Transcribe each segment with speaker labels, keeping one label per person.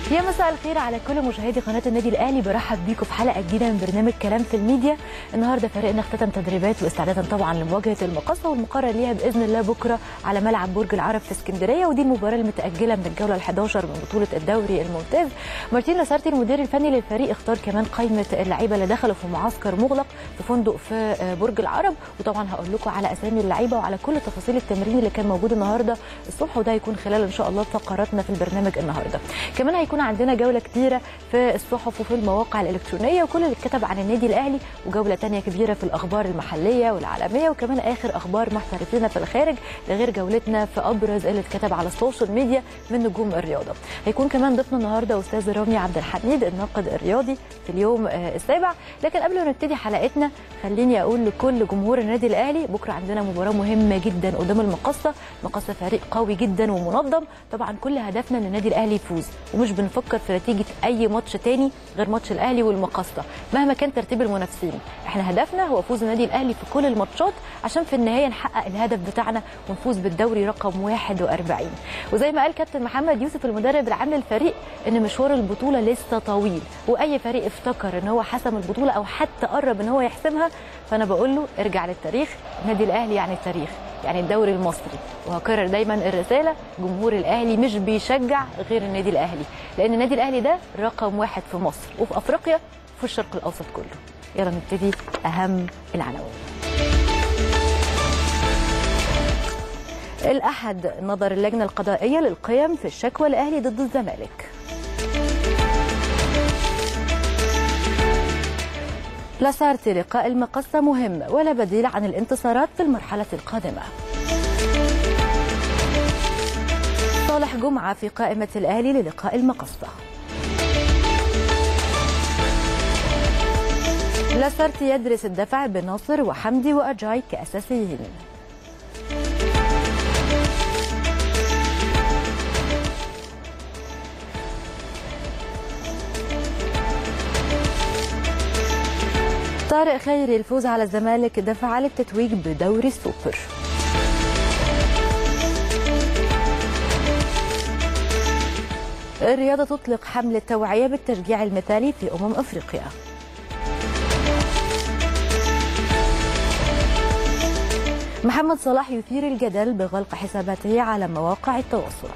Speaker 1: يا مساء الخير على كل مشاهدي قناه النادي الاهلي برحب بيكم في حلقه جديده من برنامج كلام في الميديا النهارده فريقنا اختتم تدريبات واستعدادا طبعا لمواجهه المقصه والمقرر ليها باذن الله بكره على ملعب برج العرب في اسكندريه ودي المباراه المتاجله من الجوله ال11 من بطوله الدوري الممتاز مارتين لاسارتي المدير الفني للفريق اختار كمان قائمه اللعيبه اللي دخلوا في معسكر مغلق في فندق في برج العرب وطبعا هقول لكم على اسامي اللعيبه وعلى كل تفاصيل التمرين اللي كان موجود النهارده الصبح وده هيكون خلال ان شاء الله فقراتنا في البرنامج النهارده كمان هيكون عندنا جوله كتيره في الصحف وفي المواقع الالكترونيه وكل اللي اتكتب عن النادي الاهلي وجوله تانية كبيره في الاخبار المحليه والعالميه وكمان اخر اخبار محترفين في الخارج ده غير جولتنا في ابرز اللي اتكتب على السوشيال ميديا من نجوم الرياضه هيكون كمان ضيفنا النهارده استاذ رامي عبد الحميد الناقد الرياضي في اليوم السابع لكن قبل ما نبتدي حلقتنا خليني اقول لكل جمهور النادي الاهلي بكره عندنا مباراه مهمه جدا قدام المقصه المقصه فريق قوي جدا ومنظم طبعا كل هدفنا ان النادي الاهلي يفوز ومش بنفكر في نتيجه اي ماتش تاني غير ماتش الاهلي والمقصه مهما كان ترتيب المنافسين احنا هدفنا هو فوز النادي الاهلي في كل الماتشات عشان في النهايه نحقق الهدف بتاعنا ونفوز بالدوري رقم 41 وزي ما قال كابتن محمد يوسف المدرب العام للفريق ان مشوار البطوله لسه طويل واي فريق افتكر ان هو حسم البطوله او حتى قرب ان هو يحسمها فانا بقول له ارجع للتاريخ النادي الاهلي يعني التاريخ يعني الدوري المصري وهكرر دايما الرساله جمهور الاهلي مش بيشجع غير النادي الاهلي لان النادي الاهلي ده رقم واحد في مصر وفي افريقيا وفي الشرق الاوسط كله يلا نبتدي اهم العناوين الاحد نظر اللجنه القضائيه للقيم في الشكوى الاهلي ضد الزمالك لاسارتي لقاء المقصة مهم ولا بديل عن الانتصارات في المرحلة القادمة صالح جمعة في قائمة الأهلي للقاء المقصة لاسارتي يدرس الدفع بناصر وحمدي وأجاي كأساسيين طارق خيري الفوز على الزمالك دفع للتتويج بدوري السوبر الرياضة تطلق حملة توعية بالتشجيع المثالي في أمم أفريقيا محمد صلاح يثير الجدل بغلق حساباته على مواقع التواصل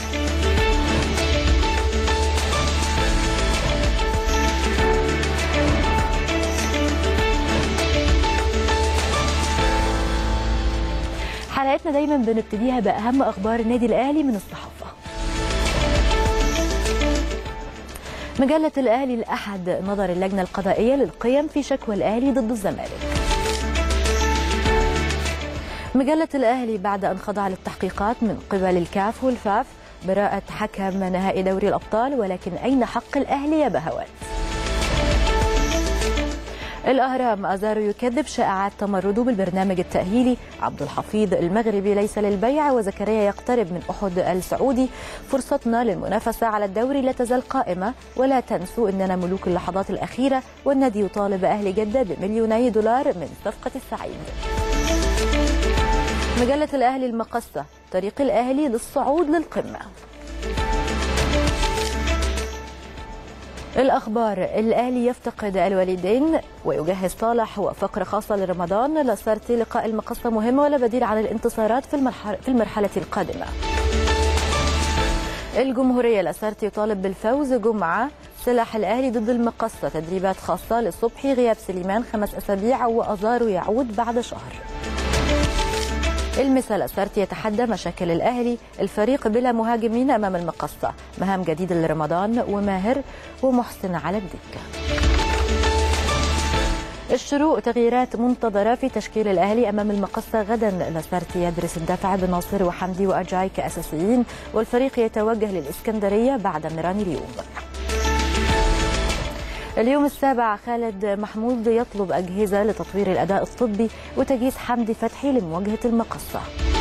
Speaker 1: حلقتنا دايما بنبتديها باهم اخبار النادي الاهلي من الصحافه مجلة الأهلي الأحد نظر اللجنة القضائية للقيم في شكوى الأهلي ضد الزمالك مجلة الأهلي بعد أن خضع للتحقيقات من قبل الكاف والفاف براءة حكم نهائي دوري الأبطال ولكن أين حق الأهلي يا بهوات الأهرام أزارو يكذب شائعات تمرده بالبرنامج التأهيلي عبد الحفيظ المغربي ليس للبيع وزكريا يقترب من أحد السعودي فرصتنا للمنافسة على الدوري لا تزال قائمة ولا تنسوا أننا ملوك اللحظات الأخيرة والنادي يطالب أهل جدة بمليوني دولار من صفقة السعيد مجلة الأهلي المقصة طريق الأهلي للصعود للقمة الأخبار الأهلي يفتقد الوالدين ويجهز صالح وفقرة خاصة لرمضان لاسارتي لقاء المقصة مهمة ولا بديل عن الانتصارات في المرحلة, في المرحلة القادمة الجمهورية لاسارتي يطالب بالفوز جمعة سلاح الأهلي ضد المقصة تدريبات خاصة للصبحي غياب سليمان خمس أسابيع وأزارو يعود بعد شهر المثال أسارتي يتحدى مشاكل الأهلي الفريق بلا مهاجمين أمام المقصة مهام جديدة لرمضان وماهر ومحسن على الدكة الشروق تغييرات منتظرة في تشكيل الأهلي أمام المقصة غدا لاسارتي يدرس الدفع بناصر وحمدي وأجاي كأساسيين والفريق يتوجه للإسكندرية بعد ميران اليوم اليوم السابع خالد محمود يطلب أجهزة لتطوير الأداء الطبي وتجهيز حمدي فتحي لمواجهة المقصة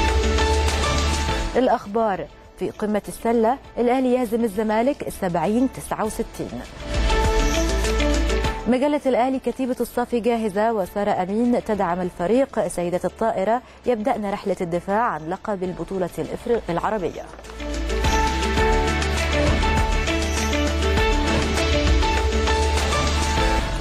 Speaker 1: الأخبار في قمة السلة الأهلي يهزم الزمالك السبعين تسعة وستين مجلة الأهلي كتيبة الصافي جاهزة وسارة أمين تدعم الفريق سيدة الطائرة يبدأن رحلة الدفاع عن لقب البطولة العربية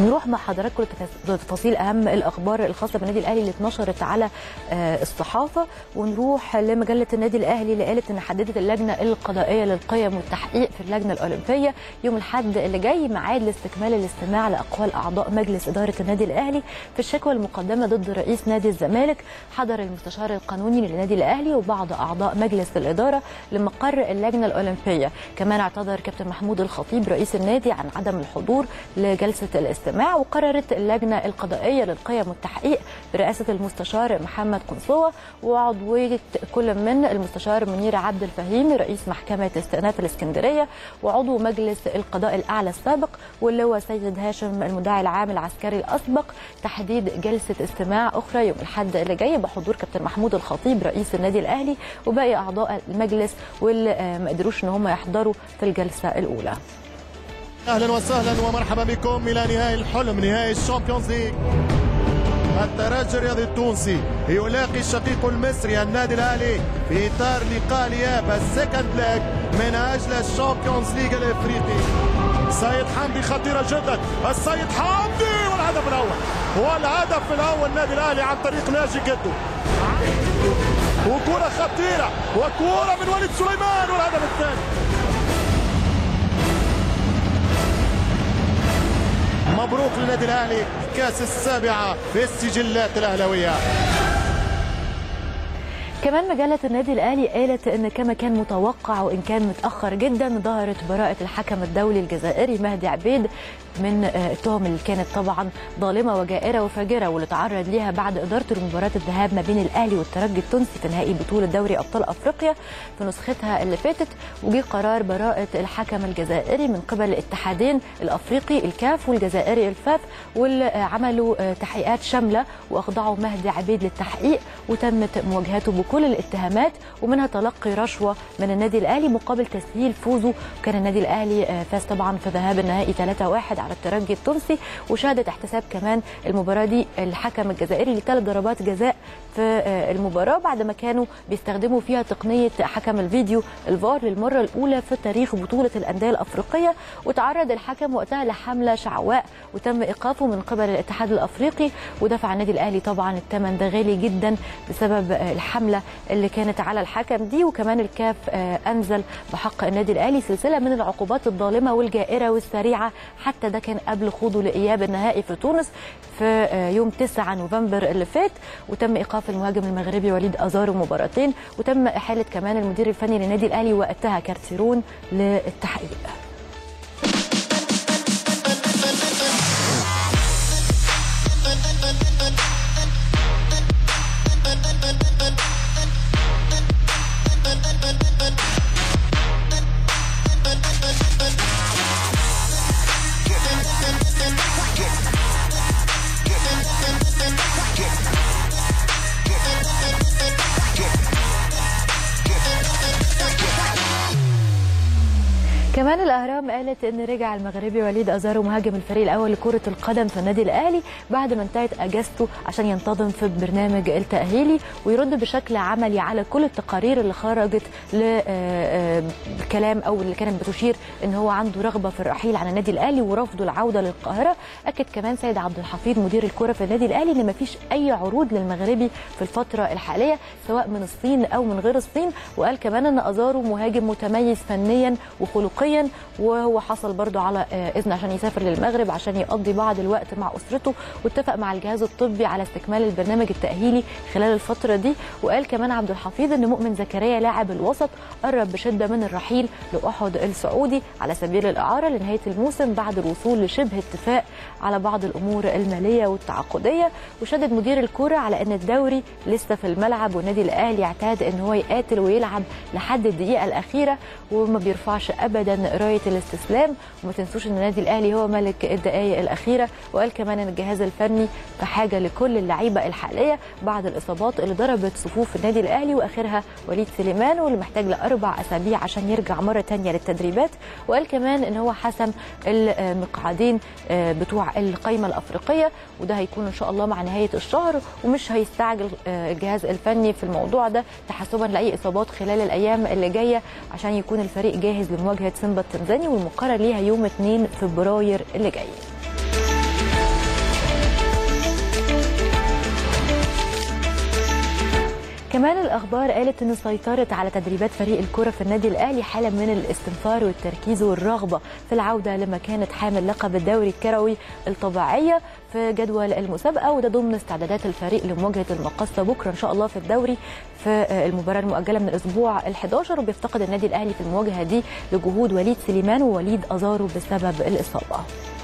Speaker 1: نروح مع حضراتكم لتفاصيل اهم الاخبار الخاصه بالنادي الاهلي اللي اتنشرت على الصحافه ونروح لمجله النادي الاهلي اللي قالت ان حددت اللجنه القضائيه للقيم والتحقيق في اللجنه الاولمبيه يوم الاحد اللي جاي ميعاد لاستكمال الاستماع لاقوال اعضاء مجلس اداره النادي الاهلي في الشكوى المقدمه ضد رئيس نادي الزمالك حضر المستشار القانوني للنادي الاهلي وبعض اعضاء مجلس الاداره لمقر اللجنه الاولمبيه كمان اعتذر كابتن محمود الخطيب رئيس النادي عن عدم الحضور لجلسه الاستماع وقررت اللجنه القضائيه للقيم والتحقيق برئاسه المستشار محمد قنصوه وعضويه كل من المستشار منير عبد الفهيم رئيس محكمه استئناف الاسكندريه وعضو مجلس القضاء الاعلى السابق واللواء سيد هاشم المدعي العام العسكري الاسبق تحديد جلسه استماع اخرى يوم الاحد اللي جاي بحضور كابتن محمود الخطيب رئيس النادي الاهلي وباقي اعضاء المجلس واللي ما قدروش ان هم يحضروا في الجلسه الاولى
Speaker 2: اهلا وسهلا ومرحبا بكم الى نهائي الحلم نهائي الشامبيونز ليج الترجي الرياضي التونسي يلاقي الشقيق المصري النادي الاهلي في اطار لقاء الاياب السكند ليج من اجل الشامبيونز ليج الافريقي سيد حمدي خطيرة جدا السيد حمدي والهدف الأول والهدف الأول النادي الأهلي عن طريق ناجي جدو وكرة خطيرة وكرة من وليد سليمان والهدف الثاني مبروك للنادي الاهلي كاس السابعه في السجلات الاهلاويه
Speaker 1: كمان مجلة النادي الأهلي قالت إن كما كان متوقع وإن كان متأخر جدا ظهرت براءة الحكم الدولي الجزائري مهدي عبيد من التهم اللي كانت طبعا ظالمة وجائرة وفاجرة واللي تعرض ليها بعد إدارته لمباراة الذهاب ما بين الأهلي والترجي التونسي في نهائي بطولة دوري أبطال أفريقيا في نسختها اللي فاتت وجي قرار براءة الحكم الجزائري من قبل الاتحادين الأفريقي الكاف والجزائري الفاف واللي عملوا تحقيقات شاملة وأخضعوا مهدي عبيد للتحقيق وتمت مواجهته بكل الاتهامات ومنها تلقي رشوة من النادي الأهلي مقابل تسهيل فوزه كان النادي الأهلي فاز طبعا في ذهاب النهائي 3-1 على الترجي التونسي وشهدت احتساب كمان المباراة دي الحكم الجزائري لثلاث ضربات جزاء في المباراة بعد ما كانوا بيستخدموا فيها تقنية حكم الفيديو الفار للمرة الأولى في تاريخ بطولة الأندية الأفريقية وتعرض الحكم وقتها لحملة شعواء وتم إيقافه من قبل الاتحاد الأفريقي ودفع النادي الأهلي طبعا الثمن ده غالي جدا بسبب الحملة اللي كانت على الحكم دي وكمان الكاف أنزل بحق النادي الأهلي سلسلة من العقوبات الظالمة والجائرة والسريعة حتى ده كان قبل خوضه لإياب النهائي في تونس في يوم 9 نوفمبر اللي فات وتم إيقاف المهاجم المغربي وليد أزارو مباراتين وتم إحالة كمان المدير الفني للنادي الأهلي وقتها كارتيرون للتحقيق كمان الاهرام قالت ان رجع المغربي وليد ازارو مهاجم الفريق الاول لكره القدم في النادي الاهلي بعد ما انتهت اجازته عشان ينتظم في البرنامج التاهيلي ويرد بشكل عملي على كل التقارير اللي خرجت لكلام او اللي كانت بتشير ان هو عنده رغبه في الرحيل عن النادي الاهلي ورفضه العوده للقاهره اكد كمان سيد عبد الحفيظ مدير الكره في النادي الاهلي ان مفيش اي عروض للمغربي في الفتره الحاليه سواء من الصين او من غير الصين وقال كمان ان ازارو مهاجم متميز فنيا وخلقيا وهو حصل برضو على اذن عشان يسافر للمغرب عشان يقضي بعض الوقت مع اسرته واتفق مع الجهاز الطبي على استكمال البرنامج التاهيلي خلال الفتره دي وقال كمان عبد الحفيظ ان مؤمن زكريا لاعب الوسط قرب بشده من الرحيل لاحد السعودي على سبيل الاعاره لنهايه الموسم بعد الوصول لشبه اتفاق على بعض الامور الماليه والتعاقديه وشدد مدير الكره على ان الدوري لسه في الملعب والنادي الاهلي اعتاد ان هو يقاتل ويلعب لحد الدقيقه الاخيره وما بيرفعش ابدا رايه الاستسلام وما تنسوش ان النادي الاهلي هو ملك الدقائق الاخيره وقال كمان ان الجهاز الفني في حاجه لكل اللعيبه الحاليه بعد الاصابات اللي ضربت صفوف النادي الاهلي واخرها وليد سليمان واللي محتاج لاربع اسابيع عشان يرجع مره ثانيه للتدريبات وقال كمان ان هو حسم المقعدين بتوع القائمه الافريقيه وده هيكون ان شاء الله مع نهايه الشهر ومش هيستعجل الجهاز الفني في الموضوع ده تحسبا لاي اصابات خلال الايام اللي جايه عشان يكون الفريق جاهز لمواجهه سيمبا التنزاني والمقرر ليها يوم 2 فبراير اللي جاي كمان الاخبار قالت ان سيطرت على تدريبات فريق الكره في النادي الاهلي حاله من الاستنفار والتركيز والرغبه في العوده لمكانه حامل لقب الدوري الكروي الطبيعيه في جدول المسابقه وده ضمن استعدادات الفريق لمواجهه المقصه بكره ان شاء الله في الدوري في المباراه المؤجله من الاسبوع ال11 وبيفتقد النادي الاهلي في المواجهه دي لجهود وليد سليمان ووليد ازارو بسبب الاصابه.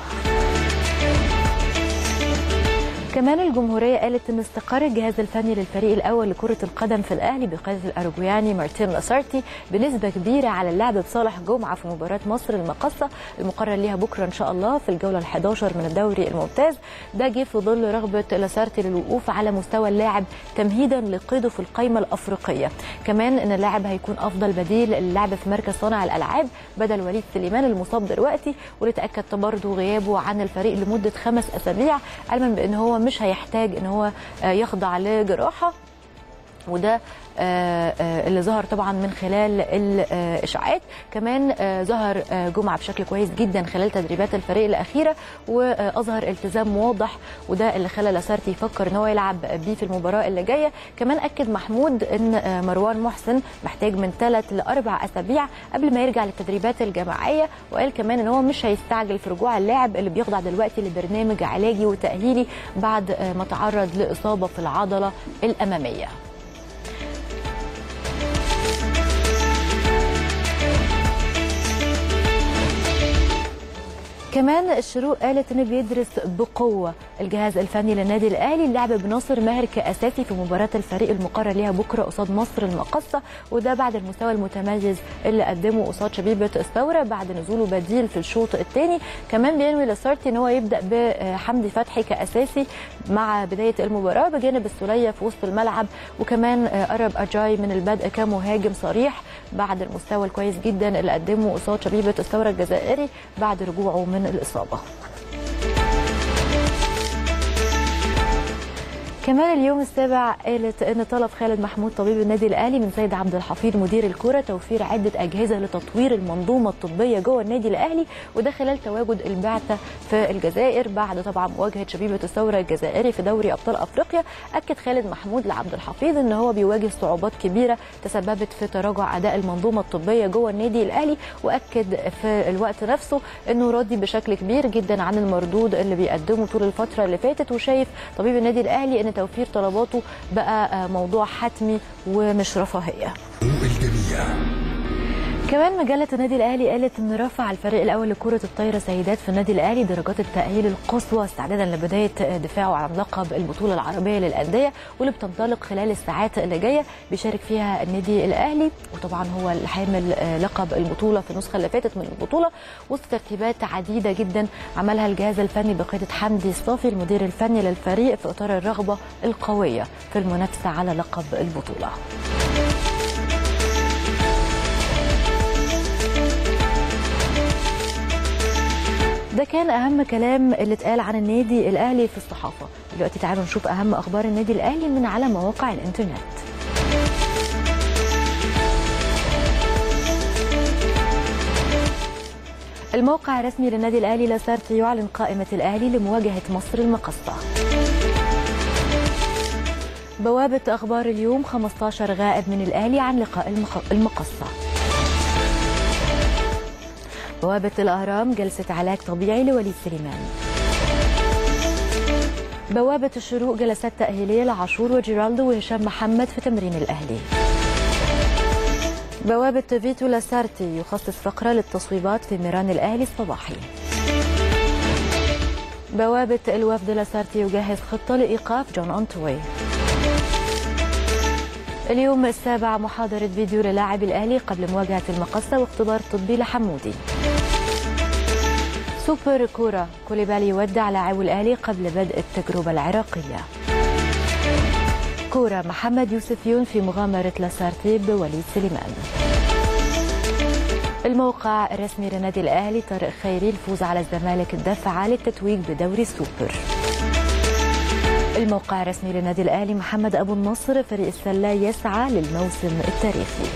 Speaker 1: كمان الجمهورية قالت أن استقر الجهاز الفني للفريق الأول لكرة القدم في الأهلي بقيادة الأرجوياني مارتين لاسارتي بنسبة كبيرة على اللعب بصالح جمعة في مباراة مصر المقصة المقرر ليها بكرة إن شاء الله في الجولة ال11 من الدوري الممتاز ده جه في ظل رغبة لاسارتي للوقوف على مستوى اللاعب تمهيدا لقيده في القائمة الأفريقية كمان أن اللاعب هيكون أفضل بديل للعب في مركز صانع الألعاب بدل وليد سليمان المصاب دلوقتي واللي تأكد برضه غيابه عن الفريق لمدة خمس أسابيع علما بأن هو مش هيحتاج ان هو يخضع لجراحه وده اللي ظهر طبعا من خلال الاشاعات كمان ظهر جمعه بشكل كويس جدا خلال تدريبات الفريق الاخيره واظهر التزام واضح وده اللي خلى لاسارتي يفكر ان هو يلعب بيه في المباراه اللي جايه كمان اكد محمود ان مروان محسن محتاج من ثلاث لاربع اسابيع قبل ما يرجع للتدريبات الجماعيه وقال كمان ان هو مش هيستعجل في رجوع اللاعب اللي بيخضع دلوقتي لبرنامج علاجي وتاهيلي بعد ما تعرض لاصابه في العضله الاماميه كمان الشروق قالت انه بيدرس بقوه الجهاز الفني للنادي الاهلي اللعب بناصر ماهر كاساسي في مباراه الفريق المقرر ليها بكره قصاد مصر المقصه وده بعد المستوى المتميز اللي قدمه قصاد شبيبه الثوره بعد نزوله بديل في الشوط الثاني كمان بينوي لاسارتي ان هو يبدا بحمدي فتحي كاساسي مع بدايه المباراه بجانب السوليه في وسط الملعب وكمان قرب اجاي من البدء كمهاجم صريح بعد المستوى الكويس جدا اللي قدمه قصاد شبيبه الثوره الجزائري بعد رجوعه من الإصابة كمان اليوم السابع قالت ان طلب خالد محمود طبيب النادي الاهلي من سيد عبد الحفيظ مدير الكره توفير عده اجهزه لتطوير المنظومه الطبيه جوه النادي الاهلي وده خلال تواجد البعثه في الجزائر بعد طبعا مواجهه شبيبه الثوره الجزائري في دوري ابطال افريقيا اكد خالد محمود لعبد الحفيظ ان هو بيواجه صعوبات كبيره تسببت في تراجع اداء المنظومه الطبيه جوه النادي الاهلي واكد في الوقت نفسه انه راضي بشكل كبير جدا عن المردود اللي بيقدمه طول الفتره اللي فاتت وشايف طبيب النادي الاهلي ان توفير طلباته بقى موضوع حتمي ومش رفاهيه
Speaker 3: الجميع
Speaker 1: كمان مجلة النادي الأهلي قالت إن رفع الفريق الأول لكرة الطايرة سيدات في النادي الأهلي درجات التأهيل القصوى استعدادا لبداية دفاعه عن لقب البطولة العربية للأندية واللي بتنطلق خلال الساعات اللي جاية بيشارك فيها النادي الأهلي وطبعا هو الحامل لقب البطولة في النسخة اللي فاتت من البطولة وسط ترتيبات عديدة جدا عملها الجهاز الفني بقيادة حمدي الصافي المدير الفني للفريق في إطار الرغبة القوية في المنافسة على لقب البطولة. ده كان اهم كلام اللي اتقال عن النادي الاهلي في الصحافه دلوقتي تعالوا نشوف اهم اخبار النادي الاهلي من على مواقع الانترنت الموقع الرسمي للنادي الاهلي لاسارتي يعلن قائمه الاهلي لمواجهه مصر المقصه بوابه اخبار اليوم 15 غائب من الاهلي عن لقاء المقصه بوابة الأهرام جلسة علاج طبيعي لوليد سليمان بوابة الشروق جلسات تأهيلية لعاشور وجيرالدو وهشام محمد في تمرين الأهلي بوابة فيتو لاسارتي يخصص فقرة للتصويبات في ميران الأهلي الصباحي بوابة الوفد لاسارتي يجهز خطة لإيقاف جون أنتوي اليوم السابع محاضرة فيديو للاعب الأهلي قبل مواجهة المقصة واختبار طبي لحمودي سوبر كورة كوليبالي يودع لاعب الأهلي قبل بدء التجربة العراقية كورة محمد يوسف يون في مغامرة لاسارتي بوليد سليمان الموقع الرسمي للنادي الأهلي طارق خيري الفوز على الزمالك الدفع للتتويج بدوري السوبر الموقع الرسمي للنادي الاهلي محمد ابو النصر فريق السله يسعى للموسم التاريخي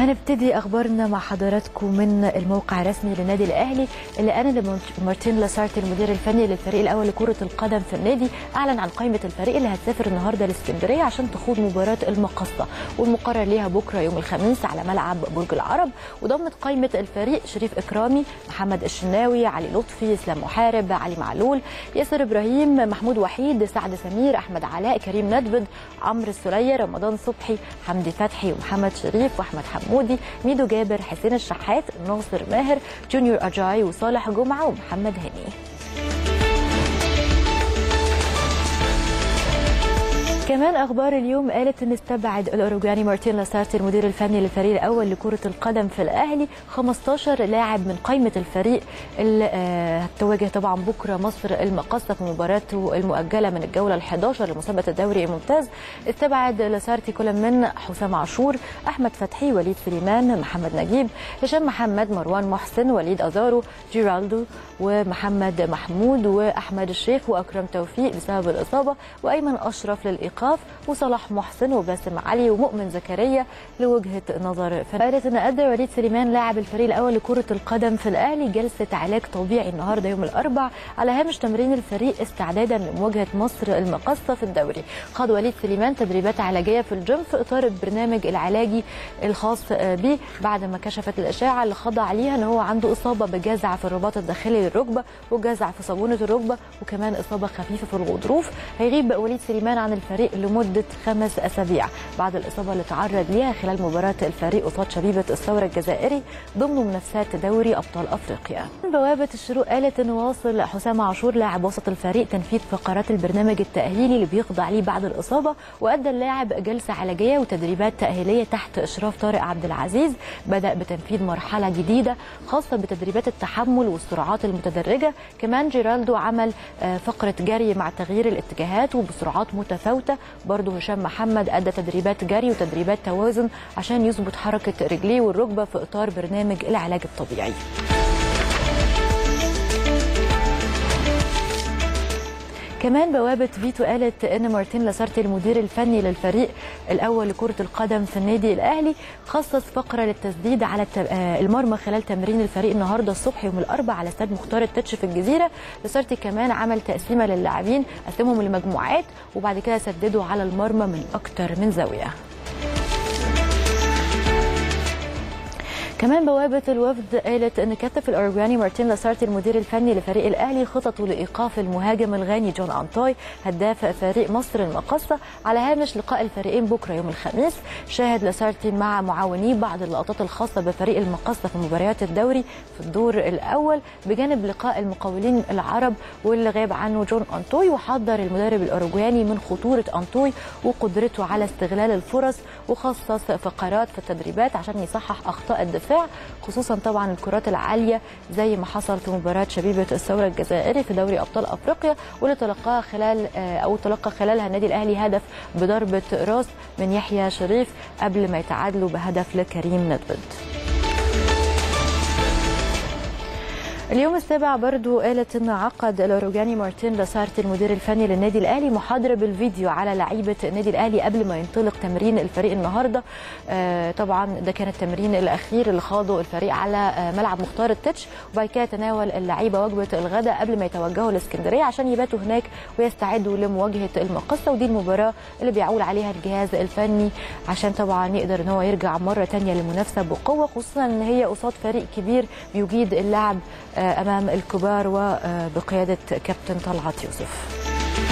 Speaker 1: هنبتدي اخبارنا مع حضراتكم من الموقع الرسمي للنادي الاهلي اللي اعلن مارتين لاسارتي المدير الفني للفريق الاول لكره القدم في النادي اعلن عن قائمه الفريق اللي هتسافر النهارده لاسكندريه عشان تخوض مباراه المقصه والمقرر ليها بكره يوم الخميس على ملعب برج العرب وضمت قائمه الفريق شريف اكرامي محمد الشناوي علي لطفي اسلام محارب علي معلول ياسر ابراهيم محمود وحيد سعد سمير احمد علاء كريم ندبد عمرو السوليه رمضان صبحي حمدي فتحي ومحمد شريف واحمد حمودي ميدو جابر حسين الشحات ناصر ماهر جونيور اجاي وصالح جمعه ومحمد هاني كمان اخبار اليوم قالت ان استبعد الاوروجواني مارتين لاسارتي المدير الفني للفريق الاول لكره القدم في الاهلي 15 لاعب من قائمه الفريق اللي هتواجه طبعا بكره مصر المقصه في مباراته المؤجله من الجوله ال11 لمسابقه الدوري الممتاز استبعد لاسارتي كل من حسام عاشور احمد فتحي وليد سليمان محمد نجيب هشام محمد مروان محسن وليد ازارو جيرالدو ومحمد محمود واحمد الشيخ واكرم توفيق بسبب الاصابه وايمن اشرف للايقاف ايقاف وصلاح محسن وباسم علي ومؤمن زكريا لوجهه نظر فقالت ان قدر وليد سليمان لاعب الفريق الاول لكره القدم في الاهلي جلسه علاج طبيعي النهارده يوم الاربع على هامش تمرين الفريق استعدادا لمواجهه مصر المقصه في الدوري خاض وليد سليمان تدريبات علاجيه في الجيم في اطار البرنامج العلاجي الخاص به بعد ما كشفت الاشاعه اللي خضع ليها ان هو عنده اصابه بجزع في الرباط الداخلي للركبه وجزع في صابونه الركبه وكمان اصابه خفيفه في الغضروف هيغيب وليد سليمان عن الفريق لمدة خمس أسابيع بعد الإصابة اللي تعرض ليها خلال مباراة الفريق قصاد شبيبة الثورة الجزائري ضمن منافسات دوري أبطال أفريقيا بوابة الشروق قالت أن واصل حسام عاشور لاعب وسط الفريق تنفيذ فقرات البرنامج التأهيلي اللي بيخضع ليه بعد الإصابة وأدى اللاعب جلسة علاجية وتدريبات تأهيلية تحت إشراف طارق عبد العزيز بدأ بتنفيذ مرحلة جديدة خاصة بتدريبات التحمل والسرعات المتدرجة كمان جيرالدو عمل فقرة جري مع تغيير الاتجاهات وبسرعات متفاوتة برضه هشام محمد ادى تدريبات جري وتدريبات توازن عشان يظبط حركه رجليه والركبه في اطار برنامج العلاج الطبيعي. كمان بوابة فيتو قالت أن مارتين لاسارتي المدير الفني للفريق الأول لكرة القدم في النادي الأهلي خصص فقرة للتسديد على المرمى خلال تمرين الفريق النهاردة الصبح يوم الأربعاء على استاد مختار التتش في الجزيرة لاسارتي كمان عمل تقسيمة للاعبين قسمهم لمجموعات وبعد كده سددوا على المرمى من أكتر من زاوية كمان بوابة الوفد قالت أن كتف الأوروجواني مارتين لاسارتي المدير الفني لفريق الأهلي خططه لإيقاف المهاجم الغاني جون أنتوي هداف فريق مصر المقصة على هامش لقاء الفريقين بكرة يوم الخميس شاهد لاسارتي مع معاونيه بعض اللقطات الخاصة بفريق المقصة في مباريات الدوري في الدور الأول بجانب لقاء المقاولين العرب واللي غاب عنه جون أنتوي وحذر المدرب الأوروجواني من خطورة أنتوي وقدرته على استغلال الفرص وخصص فقرات في التدريبات عشان يصحح أخطاء الدفاع الدفاع خصوصا طبعا الكرات العاليه زي ما حصل في مباراه شبيبه الثوره الجزائري في دوري ابطال افريقيا واللي تلقاها خلال او تلقى خلالها النادي الاهلي هدف بضربه راس من يحيى شريف قبل ما يتعادلوا بهدف لكريم ندبد. اليوم السابع برضو قالت ان عقد الاوروجاني مارتين لاسارتي المدير الفني للنادي الاهلي محاضره بالفيديو على لعيبه النادي الاهلي قبل ما ينطلق تمرين الفريق النهارده آه طبعا ده كان التمرين الاخير اللي خاضه الفريق على آه ملعب مختار التتش وبعد كده تناول اللعيبه وجبه الغداء قبل ما يتوجهوا الاسكندريه عشان يباتوا هناك ويستعدوا لمواجهه المقصه ودي المباراه اللي بيعول عليها الجهاز الفني عشان طبعا يقدر ان هو يرجع مره ثانيه للمنافسه بقوه خصوصا ان هي قصاد فريق كبير بيجيد اللعب امام الكبار وبقياده كابتن طلعت يوسف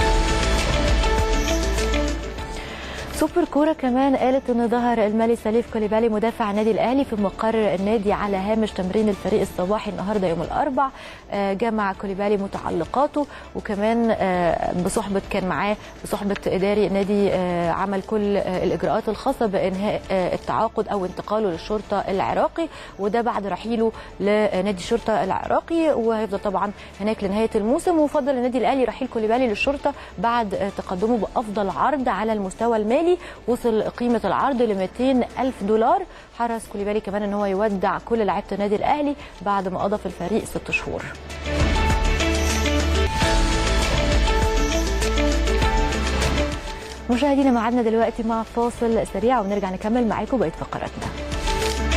Speaker 1: سوبر كوره كمان قالت ان ظهر المالي سليف كوليبالي مدافع النادي الاهلي في مقر النادي على هامش تمرين الفريق الصباحي النهارده يوم الاربع جمع كوليبالي متعلقاته وكمان بصحبه كان معاه بصحبه اداري النادي عمل كل الاجراءات الخاصه بانهاء التعاقد او انتقاله للشرطه العراقي وده بعد رحيله لنادي الشرطه العراقي وهيفضل طبعا هناك لنهايه الموسم وفضل النادي الاهلي رحيل كوليبالي للشرطه بعد تقدمه بافضل عرض على المستوى المالي وصل قيمه العرض ل 200 الف دولار حرص كوليبالي كمان ان هو يودع كل لعيبه النادي الاهلي بعد ما قضى في الفريق ست شهور مشاهدينا معادنا دلوقتي مع فاصل سريع ونرجع نكمل معاكم بقيه فقراتنا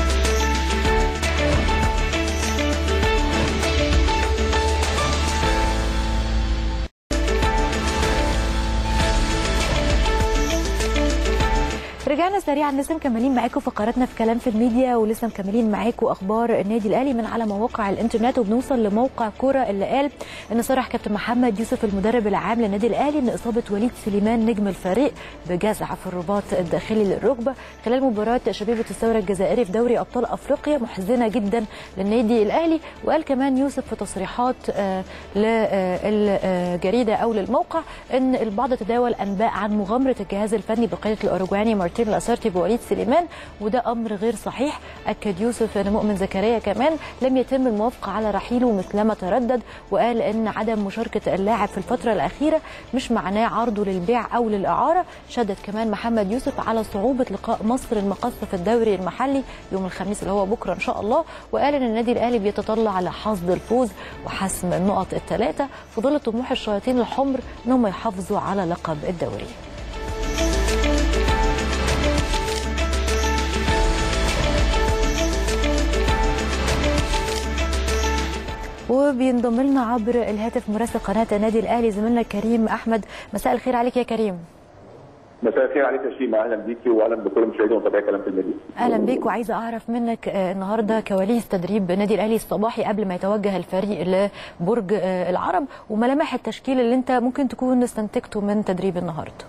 Speaker 1: ورجعنا سريعا لسه مكملين معاكم فقراتنا في كلام في الميديا ولسه مكملين معاكم اخبار النادي الاهلي من على مواقع الانترنت وبنوصل لموقع كوره اللي قال ان صرح كابتن محمد يوسف المدرب العام للنادي الاهلي ان اصابه وليد سليمان نجم الفريق بجزع في الرباط الداخلي للركبه خلال مباراه شبيبه الثوره الجزائري في دوري ابطال افريقيا محزنه جدا للنادي الاهلي وقال كمان يوسف في تصريحات آه للجريده او للموقع ان البعض تداول انباء عن مغامره الجهاز الفني بقياده الاوروجواني مارتين لاسارتي بوليد سليمان وده امر غير صحيح اكد يوسف ان مؤمن زكريا كمان لم يتم الموافقه على رحيله مثلما تردد وقال ان عدم مشاركه اللاعب في الفتره الاخيره مش معناه عرضه للبيع او للاعاره شدد كمان محمد يوسف على صعوبه لقاء مصر المقصه في الدوري المحلي يوم الخميس اللي هو بكره ان شاء الله وقال ان النادي الاهلي بيتطلع لحصد الفوز وحسم النقط الثلاثه في ظل طموح الشياطين الحمر انهم يحافظوا على لقب الدوري وبينضم لنا عبر الهاتف مراسل قناه النادي الاهلي زميلنا كريم احمد مساء الخير عليك يا كريم
Speaker 3: مساء الخير عليك يا شيماء اهلا بيكي واهلا بكل مشاهدي ومتابعي كلام في الميديا
Speaker 1: اهلا بيك وعايزه اعرف منك النهارده كواليس تدريب النادي الاهلي الصباحي قبل ما يتوجه الفريق لبرج العرب وملامح التشكيل اللي انت ممكن تكون استنتجته من تدريب النهارده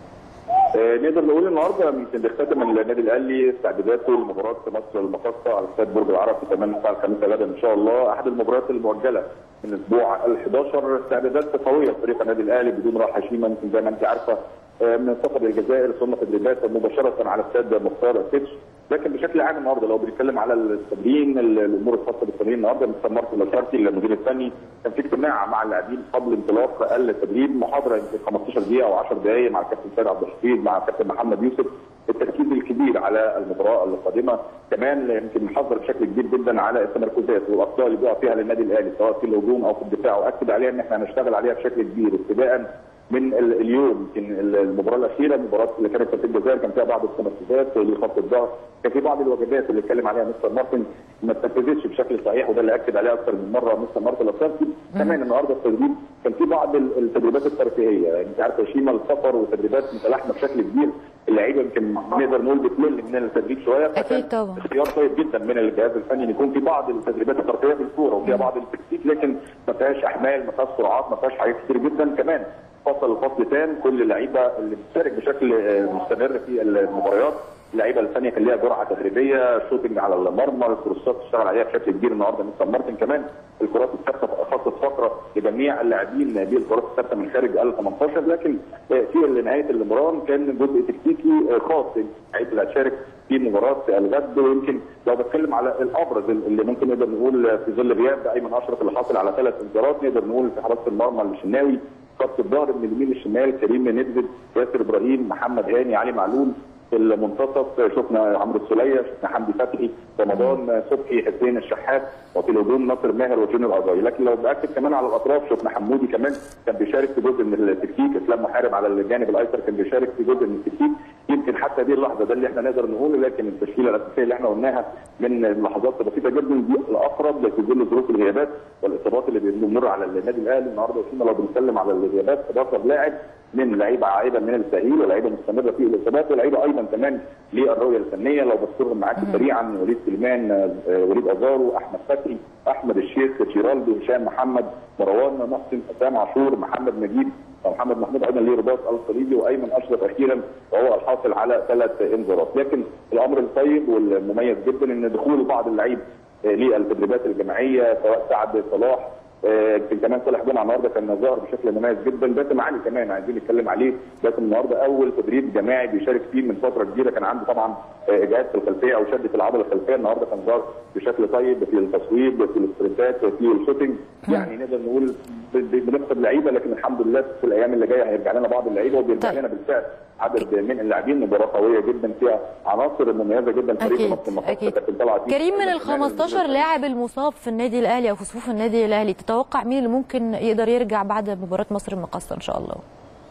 Speaker 3: آه نقدر نقول النهارده يمكن بيختتم النادي الاهلي استعداداته لمباراه مصر المقاصه على استاد برج العرب في تمام الساعه الخامسه غدا ان شاء الله احد المباريات المؤجله من الاسبوع ال 11 استعدادات قويه لفريق النادي الاهلي بدون راحه شيما يمكن زي ما انت عارفه من سفر الجزائر ثم تدريبات مباشره على استاد مختار السيتش لكن بشكل عام النهارده لو بنتكلم على التمرين الامور الخاصه بالتمرين النهارده مستر مارتن لاشارتي المدير الفني كان في اجتماع مع اللاعبين قبل انطلاق التدريب محاضره يمكن 15 دقيقه او 10 دقائق مع الكابتن سيد عبد الحفيظ مع الكابتن محمد يوسف التركيز الكبير على المباراه القادمه كمان يمكن محضر بشكل كبير جدا على التمركزات والاخطاء اللي بيقع فيها للنادي الاهلي سواء في الهجوم او في الدفاع واكد عليها ان احنا هنشتغل عليها بشكل كبير ابتداء من اليوم يمكن المباراه الاخيره المباراه اللي كانت في الجزائر كان فيها بعض التمركزات لخط الظهر كان في بعض الوجبات اللي اتكلم عليها مستر مارتن ما اتنفذتش بشكل صحيح وده اللي اكد عليه اكثر من مره مستر مارتن لاسارتي كمان النهارده التدريب كان في بعض التدريبات الترفيهيه يعني انت عارف شيما السفر وتدريبات متلاحمه بشكل كبير اللعيبه يمكن نقدر نقول بتمل من التدريب شويه
Speaker 1: اكيد طبعا
Speaker 3: اختيار طيب جدا من الجهاز الفني ان يكون في بعض التدريبات الترفيهيه في الكوره وفيها بعض التكتيك لكن ما فيهاش احمال ما فيهاش سرعات ما فيهاش حاجات كتير جدا كمان فصل الفصل تام كل اللعيبه اللي بتشارك بشكل مستمر في المباريات اللعيبه الثانيه كان ليها جرعه تدريبيه شوتنج على المرمى الكروسات اشتغل عليها بشكل كبير النهارده مستر مارتن كمان الكرات الثابته خاصه فقره لجميع اللاعبين بالكرات الثابته من خارج ال 18 لكن في نهايه المباراه كان جزء تكتيكي خاص اللعيبه اللي هتشارك في مباراه الغد ويمكن لو بتكلم على الابرز اللي ممكن نقدر نقول في ظل غياب ايمن اشرف اللي حاصل على ثلاث انذارات نقدر نقول في حراسه المرمى الشناوي خط الظهر من اليمين للشمال كريم ندفد ياسر ابراهيم محمد هاني علي معلول في المنتصف شفنا عمرو السوليه شفنا حمدي فتحي رمضان صبحي حسين الشحات وفي الهجوم ناصر ماهر وجونيور اجاي لكن لو باكد كمان على الاطراف شفنا حمودي كمان كان بيشارك في جزء من التكتيك اسلام محارب على الجانب الايسر كان بيشارك في جزء من التكتيك يمكن حتى دي اللحظه ده اللي احنا نقدر نقوله لكن التشكيله الاساسيه اللي احنا قلناها من لحظات بسيطه جدا دي الاقرب في ظل ظروف الغيابات والاصابات اللي بتمر على النادي الاهلي النهارده وصلنا لو بنتكلم على الغيابات 11 لاعب من لعيبه عائده من التاهيل ولاعيبه مستمره في الاصابات ولاعيبه ايضا كمان للرؤيه الفنيه لو بذكرهم معاك سريعا وليد سليمان وليد ازارو احمد فتحي احمد الشيخ تشيرالدو هشام محمد مروان محسن حسام عاشور محمد نجيب محمد محمود ايضا ليه رباط الصليبي وايمن اشرف اخيرا وهو الحاصل على ثلاث انذارات لكن الامر الطيب والمميز جدا ان دخول بعض اللعيب للتدريبات الجماعيه سواء سعد صلاح يمكن كمان صالح جمعه النهارده كان ظاهر بشكل مميز جدا باسم علي كمان عايزين نتكلم عليه باسم النهارده اول تدريب جماعي بيشارك فيه من فتره كبيره كان عنده طبعا اجهاد في الخلفيه او شد في العضله الخلفيه النهارده كان ظاهر بشكل طيب في التصويب في السبرنتات في الشوتنج يعني نقدر نقول بنفقد لعيبه لكن الحمد لله في الايام اللي جايه هيرجع لنا بعض اللعيبه وبيرجع لنا بالفعل عدد من اللاعبين مباراه قويه جدا فيها عناصر مميزه جدا
Speaker 1: فريق مصر اكيد كريم من ال 15 لاعب المصاب في النادي الاهلي او في صفوف النادي الاهلي تتوقع مين اللي ممكن يقدر يرجع بعد مباراه مصر المقاصه ان شاء الله؟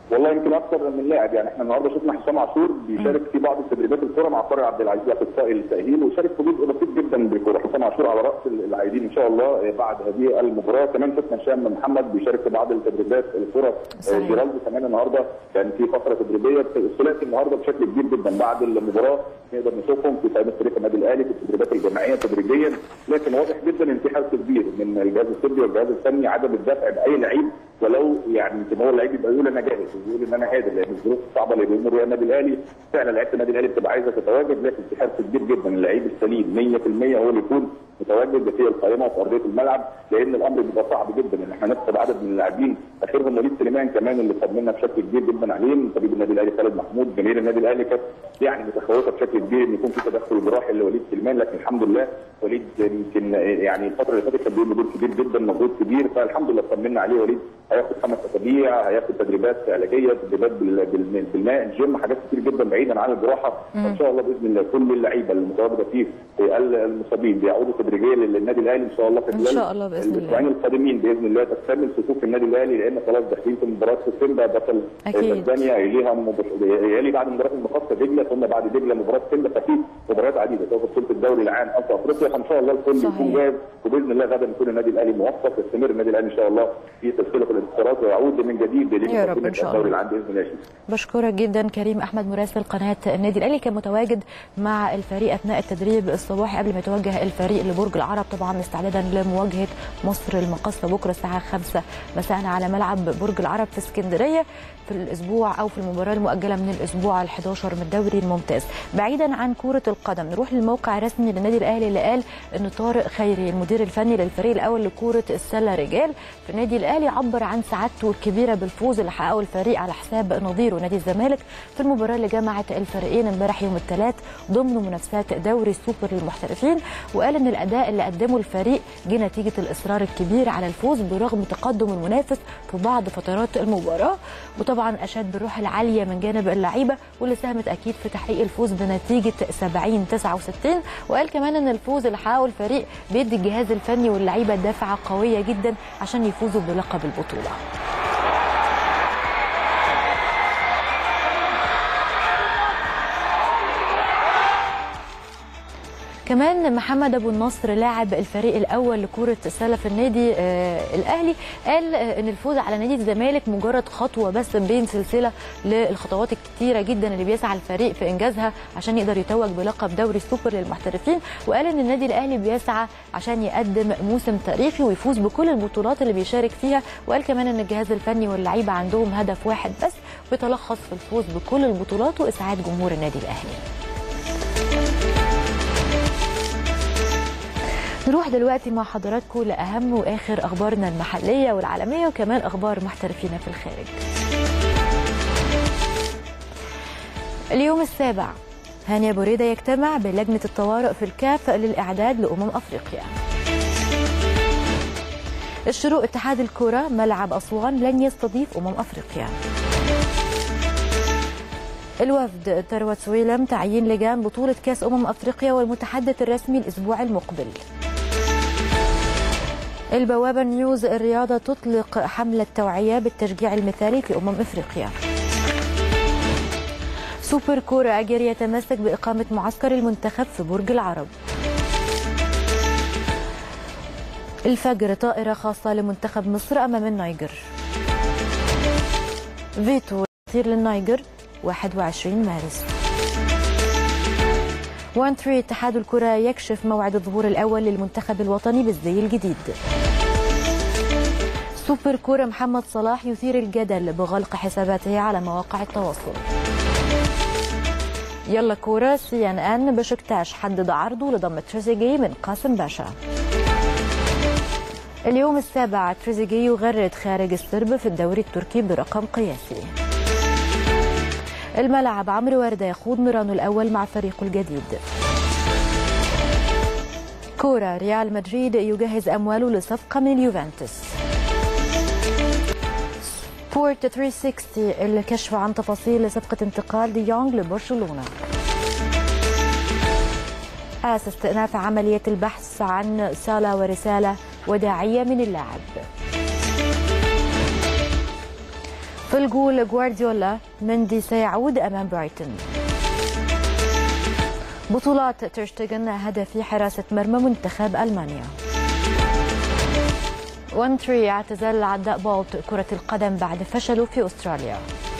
Speaker 3: والله يمكن اكثر من لاعب يعني احنا النهارده شفنا حسام عاشور بيشارك في بعض التدريبات الكره مع طارق عبد العزيز اخصائي التاهيل وشارك في جزء بسيط جدا بالكره حسام عاشور على راس العايدين ان شاء الله بعد هذه المباراه كمان شفنا هشام محمد بيشارك في بعض التدريبات الكره
Speaker 1: صحيح.
Speaker 3: جيرالدو كمان النهارده يعني في فتره تدريبيه الثلاثي النهارده بشكل كبير جدا بعد المباراه نقدر نشوفهم في قائمه فريق النادي الاهلي في التدريبات الجماعيه تدريجيا لكن واضح جدا ان في حرص كبير من الجهاز الطبي والجهاز الفني عدم الدفع باي لعيب ولو يعني يمكن هو اللعيب يبقى يقول انا جاهز ويقول ان انا قادر لان الظروف الصعبه اللي بيمر بيها النادي الاهلي فعلا لعيبه النادي الاهلي بتبقى عايزه تتواجد لكن في حرص كبير جدا اللعيب السليم 100% هو اللي يكون متواجد في القائمه وفي ارضيه الملعب لان الامر بيبقى صعب جدا ان احنا نفقد عدد من اللاعبين اخرهم وليد سليمان كمان اللي طمنا بشكل كبير جدا عليهم طبيب النادي الاهلي خالد محمود جماهير النادي الاهلي كانت يعني متخوفه بشكل كبير ان يكون في تدخل جراحي لوليد سليمان لكن الحمد لله وليد يمكن يعني الفتره اللي فاتت كان بيقوم بدور كبير جدا مجهود كبير فالحمد لله طمنا عليه وليد هياخد خمس اسابيع هياخد تدريبات علاجيه تدريبات بال- بال- بالماء الجيم حاجات كتير جدا بعيدا عن الجراحه ان شاء الله باذن الله كل اللعيبه المتواجده فيه المصابين بيعودوا تدريجيا للنادي الاهلي ان شاء الله في
Speaker 1: إن
Speaker 3: خلال
Speaker 1: شاء الله بإذن الله.
Speaker 3: الاسبوعين القادمين باذن الله تكتمل صفوف النادي الاهلي لان خلاص داخلين في مباراه سيمبا بطل
Speaker 1: أكيد.
Speaker 3: اسبانيا يليها مبش- يلي بعد مباراه المقصه دجله ثم بعد دجله مباراه سيمبا ففي مباريات عديده سواء في بطوله الدوري العام او في افريقيا فان شاء الله الكل
Speaker 1: صحيح.
Speaker 3: يكون جاهز وباذن الله غدا يكون النادي الاهلي موفق يستمر النادي الاهلي ان شاء الله في سلسله الانتصارات ويعود من جديد
Speaker 1: يا رب إن
Speaker 3: لبطوله
Speaker 1: شاء
Speaker 3: الدوري
Speaker 1: الله.
Speaker 3: العام باذن الله يا شيخ.
Speaker 1: بشكرك جدا كريم احمد مراسل قناه النادي الاهلي كان متواجد مع الفريق اثناء التدريب الصباحي قبل ما يتوجه الفريق لبرج العرب طبعا استعدادا لمواجهه مصر المقاصه بكره الساعه 5 مساء على ملعب برج العرب في اسكندريه في الاسبوع او في المباراه المؤجله من الاسبوع ال11 من الدوري الممتاز بعيدا عن كره القدم نروح للموقع الرسمي للنادي الاهلي اللي قال ان طارق خيري المدير الفني للفريق الاول لكره السله رجال في النادي الاهلي عبر عن سعادته الكبيره بالفوز اللي حققه الفريق على حساب نظيره نادي الزمالك في المباراه اللي جمعت الفريقين امبارح يوم الثلاث ضمن منافسات دوري السوبر للمحترفين وقال ان الاداء اللي قدمه الفريق جه نتيجه الاصرار الكبير على الفوز برغم تقدم المنافس في بعض فترات المباراه وطبعا اشاد بالروح العاليه من جانب اللعيبه واللي ساهمت اكيد في تحقيق الفوز بنتيجه 70 69 وقال كمان ان الفوز اللي حققه الفريق بيدي الجهاز الفني واللعيبه دفعه قويه جدا عشان يفوزوا بلقب البطوله كمان محمد ابو النصر لاعب الفريق الاول لكره السله في النادي آه الاهلي قال آه ان الفوز على نادي الزمالك مجرد خطوه بس بين سلسله للخطوات الكتيره جدا اللي بيسعى الفريق في انجازها عشان يقدر يتوج بلقب دوري السوبر للمحترفين وقال ان النادي الاهلي بيسعى عشان يقدم موسم تاريخي ويفوز بكل البطولات اللي بيشارك فيها وقال كمان ان الجهاز الفني واللعيبه عندهم هدف واحد بس بيتلخص في الفوز بكل البطولات واسعاد جمهور النادي الاهلي نروح دلوقتي مع حضراتكم لأهم وآخر أخبارنا المحلية والعالمية وكمان أخبار محترفين في الخارج اليوم السابع هاني أبو ريدة يجتمع بلجنة الطوارئ في الكاف للإعداد لأمم أفريقيا الشروق اتحاد الكرة ملعب أسوان لن يستضيف أمم أفريقيا الوفد ثروت سويلم تعيين لجان بطولة كأس أمم أفريقيا والمتحدث الرسمي الأسبوع المقبل البوابة نيوز الرياضة تطلق حملة توعية بالتشجيع المثالي في أمم إفريقيا سوبر كورة أجر يتمسك بإقامة معسكر المنتخب في برج العرب الفجر طائرة خاصة لمنتخب مصر أمام النيجر فيتو يطير للنيجر 21 مارس 1 3 اتحاد الكرة يكشف موعد الظهور الأول للمنتخب الوطني بالزي الجديد سوبر كورة محمد صلاح يثير الجدل بغلق حساباته على مواقع التواصل يلا كورة سي ان ان بشكتاش حدد عرضه لضم تريزيجيه من قاسم باشا اليوم السابع تريزيجيه يغرد خارج السرب في الدوري التركي برقم قياسي الملعب عمرو وردة يخوض ميرانو الأول مع فريقه الجديد كورة ريال مدريد يجهز أمواله لصفقة من اليوفنتوس سبورت 360 الكشف عن تفاصيل صفقة انتقال دي يونغ لبرشلونة آس استئناف عملية البحث عن سالة ورسالة وداعية من اللاعب في الجول جوارديولا مندي سيعود امام برايتون بطولات تيرشتيغن هدف في حراسة مرمى منتخب ألمانيا وان تري اعتزال عداء بولت كرة القدم بعد فشله في أستراليا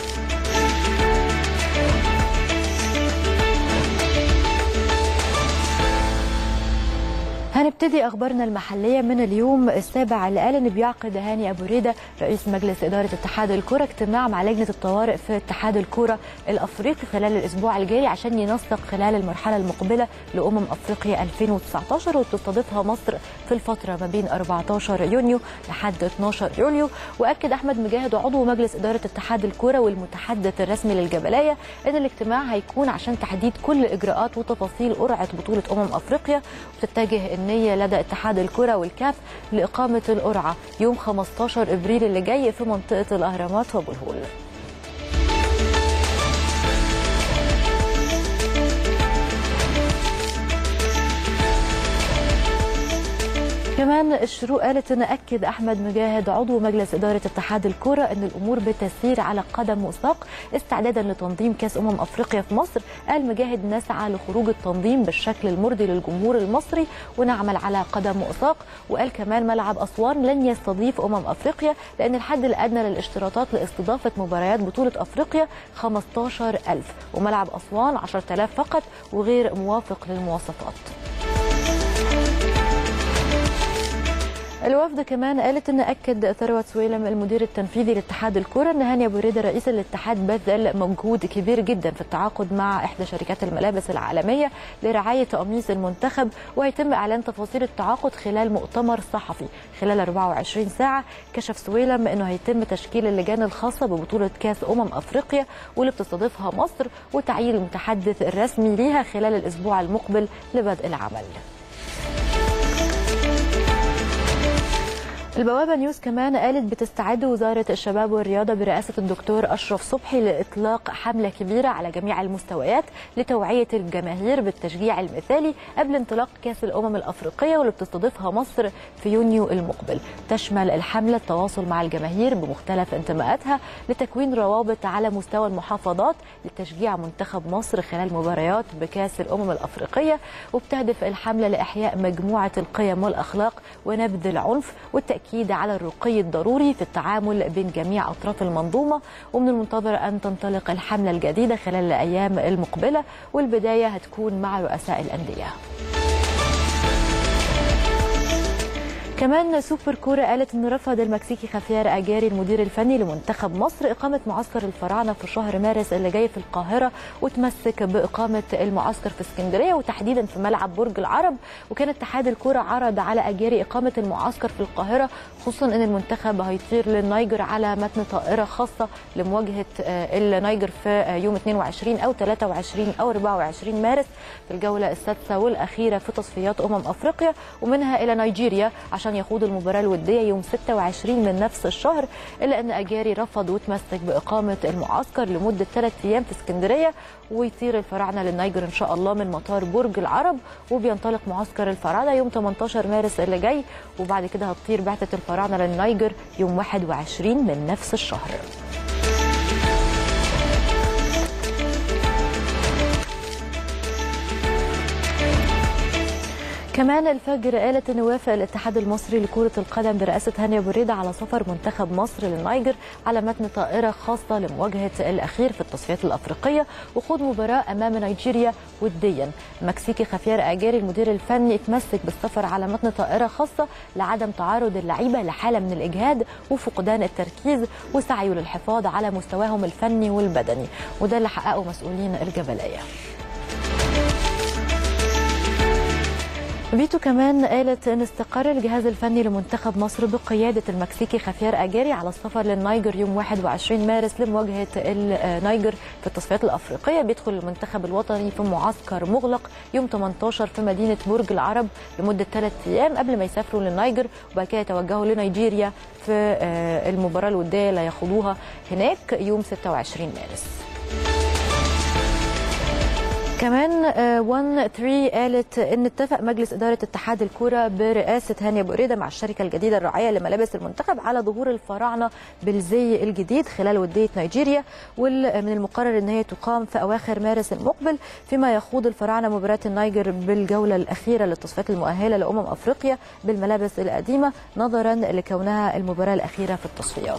Speaker 1: هنبتدي اخبارنا المحليه من اليوم السابع اللي قال ان بيعقد هاني ابو ريده رئيس مجلس اداره اتحاد الكره اجتماع مع لجنه الطوارئ في اتحاد الكره الافريقي خلال الاسبوع الجاري عشان ينسق خلال المرحله المقبله لامم افريقيا 2019 وتستضيفها مصر في الفتره ما بين 14 يونيو لحد 12 يوليو واكد احمد مجاهد عضو مجلس اداره اتحاد الكره والمتحدث الرسمي للجبليه ان الاجتماع هيكون عشان تحديد كل اجراءات وتفاصيل قرعه بطوله امم افريقيا وتتجه النية لدى اتحاد الكرة والكاف لإقامة القرعة يوم 15 إبريل اللي جاي في منطقة الأهرامات وأبو الهول كمان الشروق قالت ان اكد احمد مجاهد عضو مجلس اداره اتحاد الكره ان الامور بتسير على قدم وساق استعدادا لتنظيم كاس امم افريقيا في مصر قال مجاهد نسعى لخروج التنظيم بالشكل المرضي للجمهور المصري ونعمل على قدم وساق وقال كمان ملعب اسوان لن يستضيف امم افريقيا لان الحد الادنى للاشتراطات لاستضافه مباريات بطوله افريقيا 15000 وملعب اسوان 10000 فقط وغير موافق للمواصفات الوفد كمان قالت ان اكد ثروت سويلم المدير التنفيذي لاتحاد الكره ان هاني ابو ريده رئيس الاتحاد بذل مجهود كبير جدا في التعاقد مع احدى شركات الملابس العالميه لرعايه قميص المنتخب وهيتم اعلان تفاصيل التعاقد خلال مؤتمر صحفي خلال 24 ساعه كشف سويلم انه هيتم تشكيل اللجان الخاصه ببطوله كاس امم افريقيا واللي بتستضيفها مصر وتعيين المتحدث الرسمي ليها خلال الاسبوع المقبل لبدء العمل. البوابة نيوز كمان قالت بتستعد وزارة الشباب والرياضة برئاسة الدكتور أشرف صبحي لإطلاق حملة كبيرة على جميع المستويات لتوعية الجماهير بالتشجيع المثالي قبل انطلاق كأس الأمم الأفريقية واللي بتستضيفها مصر في يونيو المقبل تشمل الحملة التواصل مع الجماهير بمختلف انتماءاتها لتكوين روابط على مستوى المحافظات لتشجيع منتخب مصر خلال مباريات بكأس الأمم الأفريقية وبتهدف الحملة لإحياء مجموعة القيم والأخلاق ونبذ العنف والتأكيد التأكيد على الرقي الضروري في التعامل بين جميع أطراف المنظومة ومن المنتظر أن تنطلق الحملة الجديدة خلال الأيام المقبلة والبداية هتكون مع رؤساء الأندية كمان سوبر كورة قالت ان رفض المكسيكي خافير اجاري المدير الفني لمنتخب مصر اقامه معسكر الفراعنه في شهر مارس اللي جاي في القاهره وتمسك باقامه المعسكر في اسكندريه وتحديدا في ملعب برج العرب وكان اتحاد الكوره عرض على اجاري اقامه المعسكر في القاهره خصوصا ان المنتخب هيطير للنيجر على متن طائره خاصه لمواجهه النيجر في يوم 22 او 23 او 24 مارس في الجوله السادسه والاخيره في تصفيات امم افريقيا ومنها الى نيجيريا عشان يخوض المباراه الوديه يوم 26 من نفس الشهر الا ان اجاري رفض وتمسك باقامه المعسكر لمده ثلاث ايام في اسكندريه ويطير الفراعنه للنيجر ان شاء الله من مطار برج العرب وبينطلق معسكر الفراعنه يوم 18 مارس اللي جاي وبعد كده هتطير بعثه الفراعنه للنيجر يوم 21 من نفس الشهر. كمان الفجر قالت ان وافق الاتحاد المصري لكره القدم برئاسه هاني ابو ريده على سفر منتخب مصر للنيجر على متن طائره خاصه لمواجهه الاخير في التصفيات الافريقيه وخوض مباراه امام نيجيريا وديا المكسيكي خافير اجاري المدير الفني اتمسك بالسفر على متن طائره خاصه لعدم تعرض اللعيبه لحاله من الاجهاد وفقدان التركيز وسعيه للحفاظ على مستواهم الفني والبدني وده اللي حققه مسؤولين الجبليه فيتو كمان قالت ان استقر الجهاز الفني لمنتخب مصر بقياده المكسيكي خافير اجاري على السفر للنيجر يوم 21 مارس لمواجهه النيجر في التصفيات الافريقيه بيدخل المنتخب الوطني في معسكر مغلق يوم 18 في مدينه برج العرب لمده ثلاث ايام قبل ما يسافروا للنيجر وبعد كده يتوجهوا لنيجيريا في المباراه الوديه اللي هيخوضوها هناك يوم 26 مارس. كمان 1 3 قالت ان اتفق مجلس اداره اتحاد الكره برئاسه هاني ابو ريده مع الشركه الجديده الراعيه لملابس المنتخب على ظهور الفراعنه بالزي الجديد خلال وديه نيجيريا ومن المقرر ان هي تقام في اواخر مارس المقبل فيما يخوض الفراعنه مباراه النيجر بالجوله الاخيره للتصفيات المؤهله لامم افريقيا بالملابس القديمه نظرا لكونها المباراه الاخيره في التصفيات.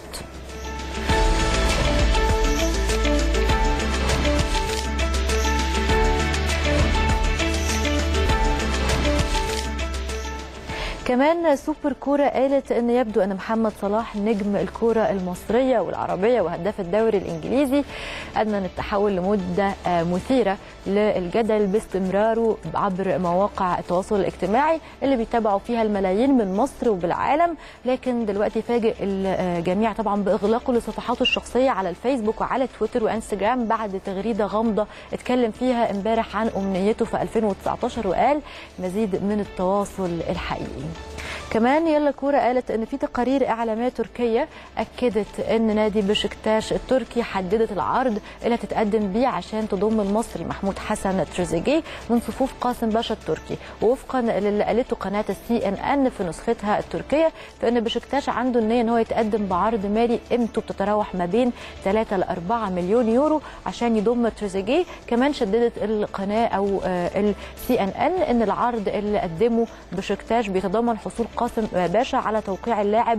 Speaker 1: كمان سوبر كوره قالت ان يبدو ان محمد صلاح نجم الكوره المصريه والعربيه وهداف الدوري الانجليزي ادمن التحول لمده مثيره للجدل باستمراره عبر مواقع التواصل الاجتماعي اللي بيتابعوا فيها الملايين من مصر وبالعالم لكن دلوقتي فاجئ الجميع طبعا باغلاقه لصفحاته الشخصيه على الفيسبوك وعلى تويتر وانستجرام بعد تغريده غامضه اتكلم فيها امبارح عن امنيته في 2019 وقال مزيد من التواصل الحقيقي كمان يلا كوره قالت ان في تقارير اعلاميه تركيه اكدت ان نادي بشكتاش التركي حددت العرض اللي هتتقدم بيه عشان تضم المصري محمود حسن تريزيجيه من صفوف قاسم باشا التركي ووفقا للي قالته قناه السي ان ان في نسختها التركيه فان بشكتاش عنده النيه ان هو يتقدم بعرض مالي قيمته بتتراوح ما بين 3 ل 4 مليون يورو عشان يضم تريزيجيه كمان شددت القناه او السي ان ان ان العرض اللي قدمه بشكتاش بيتضمن حصول قاسم باشا على توقيع اللاعب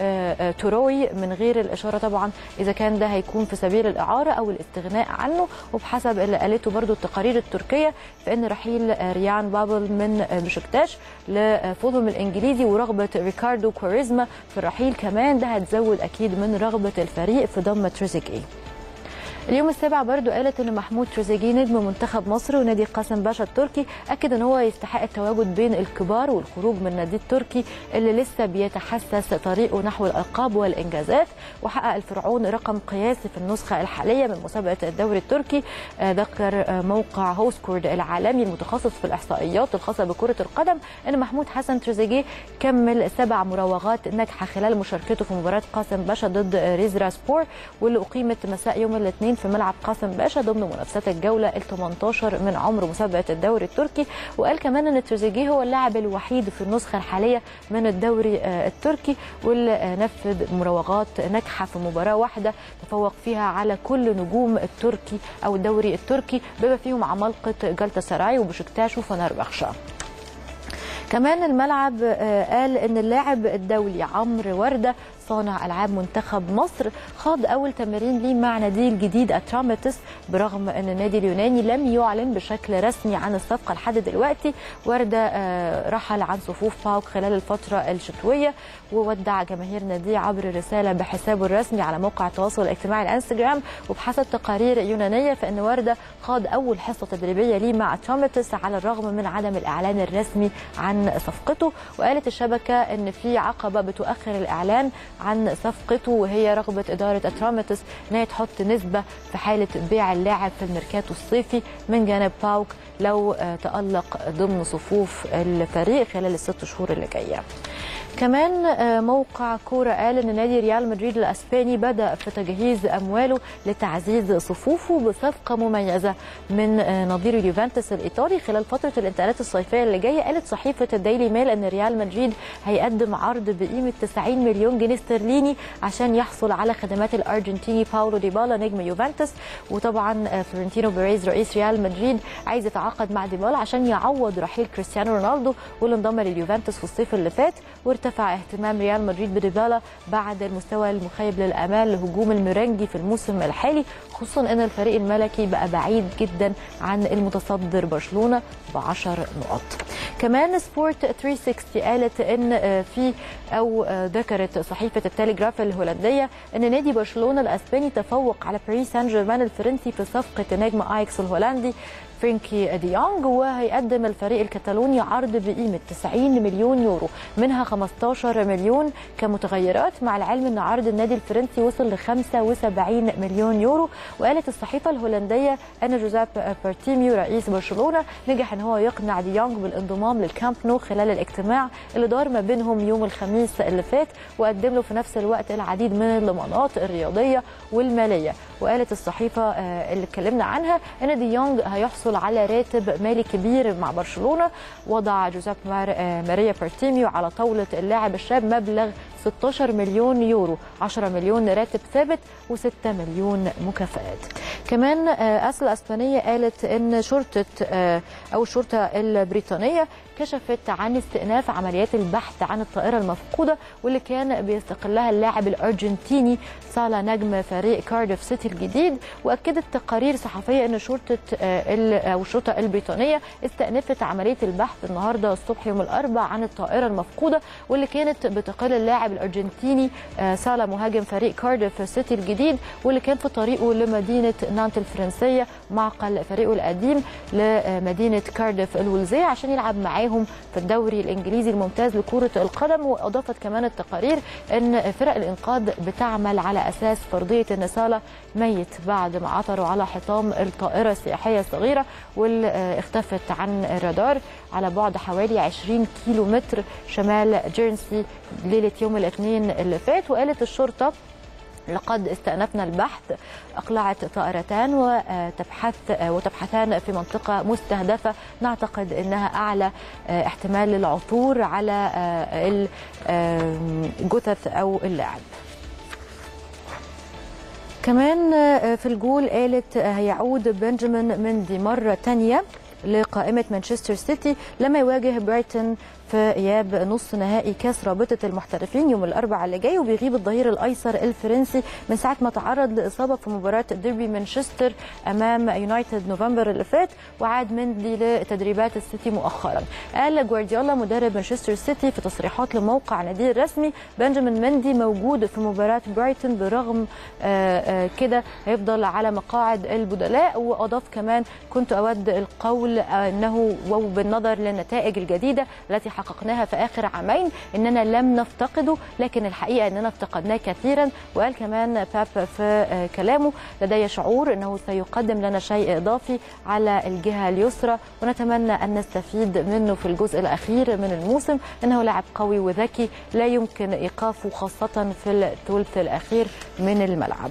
Speaker 1: تروي من غير الاشاره طبعا اذا كان ده هيكون في سبيل الاعاره او الاستغناء عنه وبحسب اللي قالته برضو التقارير التركيه فان رحيل ريان بابل من بشكتاش لفولهم الانجليزي ورغبه ريكاردو كوريزما في الرحيل كمان ده هتزود اكيد من رغبه الفريق في ضم تريزيجيه اليوم السابع برضو قالت ان محمود تريزيجيه نجم منتخب مصر ونادي قاسم باشا التركي اكد ان هو يستحق التواجد بين الكبار والخروج من النادي التركي اللي لسه بيتحسس طريقه نحو الالقاب والانجازات وحقق الفرعون رقم قياسي في النسخه الحاليه من مسابقه الدوري التركي ذكر موقع هوسكورد العالمي المتخصص في الاحصائيات الخاصه بكره القدم ان محمود حسن تريزيجيه كمل سبع مراوغات ناجحه خلال مشاركته في مباراه قاسم باشا ضد ريزرا سبور واللي اقيمت مساء يوم الاثنين في ملعب قاسم باشا ضمن منافسات الجوله ال 18 من عمر مسابقه الدوري التركي وقال كمان ان تريزيجيه هو اللاعب الوحيد في النسخه الحاليه من الدوري التركي واللي نفذ مراوغات ناجحه في مباراه واحده تفوق فيها على كل نجوم التركي او الدوري التركي بما فيهم عمالقه جلطة سراي وبشكتاش وفنربخشة كمان الملعب قال ان اللاعب الدولي عمرو ورده صانع العاب منتخب مصر خاض اول تمارين ليه مع ناديه الجديد اترامتس برغم ان النادي اليوناني لم يعلن بشكل رسمي عن الصفقه لحد دلوقتي ورده رحل عن صفوف باوك خلال الفتره الشتويه وودع جماهير ناديه عبر رساله بحسابه الرسمي على موقع التواصل الاجتماعي الانستجرام وبحسب تقارير يونانيه فان ورده خاض اول حصه تدريبيه ليه مع اترامتس على الرغم من عدم الاعلان الرسمي عن صفقته وقالت الشبكه ان في عقبه بتؤخر الاعلان عن صفقته وهي رغبه اداره اترامتس ان هي تحط نسبه في حاله بيع اللاعب في الميركاتو الصيفي من جانب باوك لو تالق ضمن صفوف الفريق خلال الست شهور اللي جايه. كمان موقع كوره قال ان نادي ريال مدريد الاسباني بدا في تجهيز امواله لتعزيز صفوفه بصفقه مميزه من نظير اليوفنتوس الايطالي خلال فتره الانتقالات الصيفيه اللي جايه قالت صحيفه الديلي ميل ان ريال مدريد هيقدم عرض بقيمه 90 مليون جنيه استرليني عشان يحصل على خدمات الارجنتيني باولو ديبالا نجم يوفنتوس وطبعا فلورنتينو بيريز رئيس ريال مدريد عايز يتعاقد مع ديبالا عشان يعوض رحيل كريستيانو رونالدو واللي انضم لليوفنتوس في الصيف اللي فات وارتفع اهتمام ريال مدريد بديبالا بعد المستوى المخيب للامال لهجوم الميرنجي في الموسم الحالي خصوصا ان الفريق الملكي بقى بعيد جدا عن المتصدر برشلونه ب 10 نقط. كمان سبورت 360 قالت ان في او ذكرت صحيفه التليجراف الهولنديه ان نادي برشلونه الاسباني تفوق على باريس سان جيرمان الفرنسي في صفقه نجم اياكس الهولندي فرينكي ديونج وهيقدم الفريق الكتالوني عرض بقيمه 90 مليون يورو منها 15 مليون كمتغيرات مع العلم ان عرض النادي الفرنسي وصل ل 75 مليون يورو وقالت الصحيفه الهولنديه ان جوزيب بارتيميو رئيس برشلونه نجح ان هو يقنع ديونج بالانضمام للكامب نو خلال الاجتماع اللي دار ما بينهم يوم الخميس اللي فات وقدم له في نفس الوقت العديد من الضمانات الرياضيه والماليه وقالت الصحيفه آه، اللي اتكلمنا عنها ان دي يونج هيحصل على راتب مالي كبير مع برشلونه وضع جوزيب مار آه، ماريا بارتيميو على طاوله اللاعب الشاب مبلغ 16 مليون يورو 10 مليون راتب ثابت و6 مليون مكافآت كمان آه، أصل أسبانية قالت إن شرطة آه، أو الشرطة البريطانية كشفت عن استئناف عمليات البحث عن الطائرة المفقودة واللي كان بيستقلها اللاعب الأرجنتيني صالا نجم فريق كارديف سيتي الجديد وأكدت تقارير صحفية أن شرطة آه، ال- أو الشرطة البريطانية استأنفت عملية البحث النهاردة الصبح يوم الأربعاء عن الطائرة المفقودة واللي كانت بتقل اللاعب الأرجنتيني آه، صالا مهاجم فريق كارديف سيتي الجديد واللي كان في طريقه لمدينة نانت الفرنسية معقل فريقه القديم لمدينة كارديف الولزية عشان يلعب معاهم في الدوري الإنجليزي الممتاز لكرة القدم وأضافت كمان التقارير أن فرق الإنقاذ بتعمل على أساس فرضية أن صالة ميت بعد ما عثروا على حطام الطائرة السياحية الصغيرة واللي آه، اختفت عن الرادار على بعد حوالي 20 كيلو متر شمال جيرنسي ليلة يوم الاثنين اللي فات وقالت الشرطة لقد استأنفنا البحث أقلعت طائرتان وتبحث وتبحثان في منطقة مستهدفة نعتقد أنها أعلى احتمال للعثور على الجثث أو اللاعب كمان في الجول قالت هيعود بنجامين مندي مرة تانية لقائمة مانشستر سيتي لما يواجه برايتون في اياب نص نهائي كاس رابطه المحترفين يوم الاربعاء اللي جاي وبيغيب الظهير الايسر الفرنسي من ساعه ما تعرض لاصابه في مباراه ديربي مانشستر امام يونايتد نوفمبر اللي فات وعاد مندي لتدريبات السيتي مؤخرا قال جوارديولا مدرب مانشستر سيتي في تصريحات لموقع ناديه الرسمي بنجامين مندي موجود في مباراه برايتون برغم آه، آه، كده هيفضل على مقاعد البدلاء واضاف كمان كنت اود القول انه وبالنظر للنتائج الجديده التي حققناها في اخر عامين اننا لم نفتقده لكن الحقيقه اننا افتقدناه كثيرا وقال كمان باب في آه، كلامه لدي شعور انه سيقدم لنا شيء اضافي على الجهه اليسرى ونتمنى ان نستفيد منه في الجزء الاخير من الموسم انه لاعب قوي وذكي لا يمكن ايقافه خاصه في الثلث الاخير من الملعب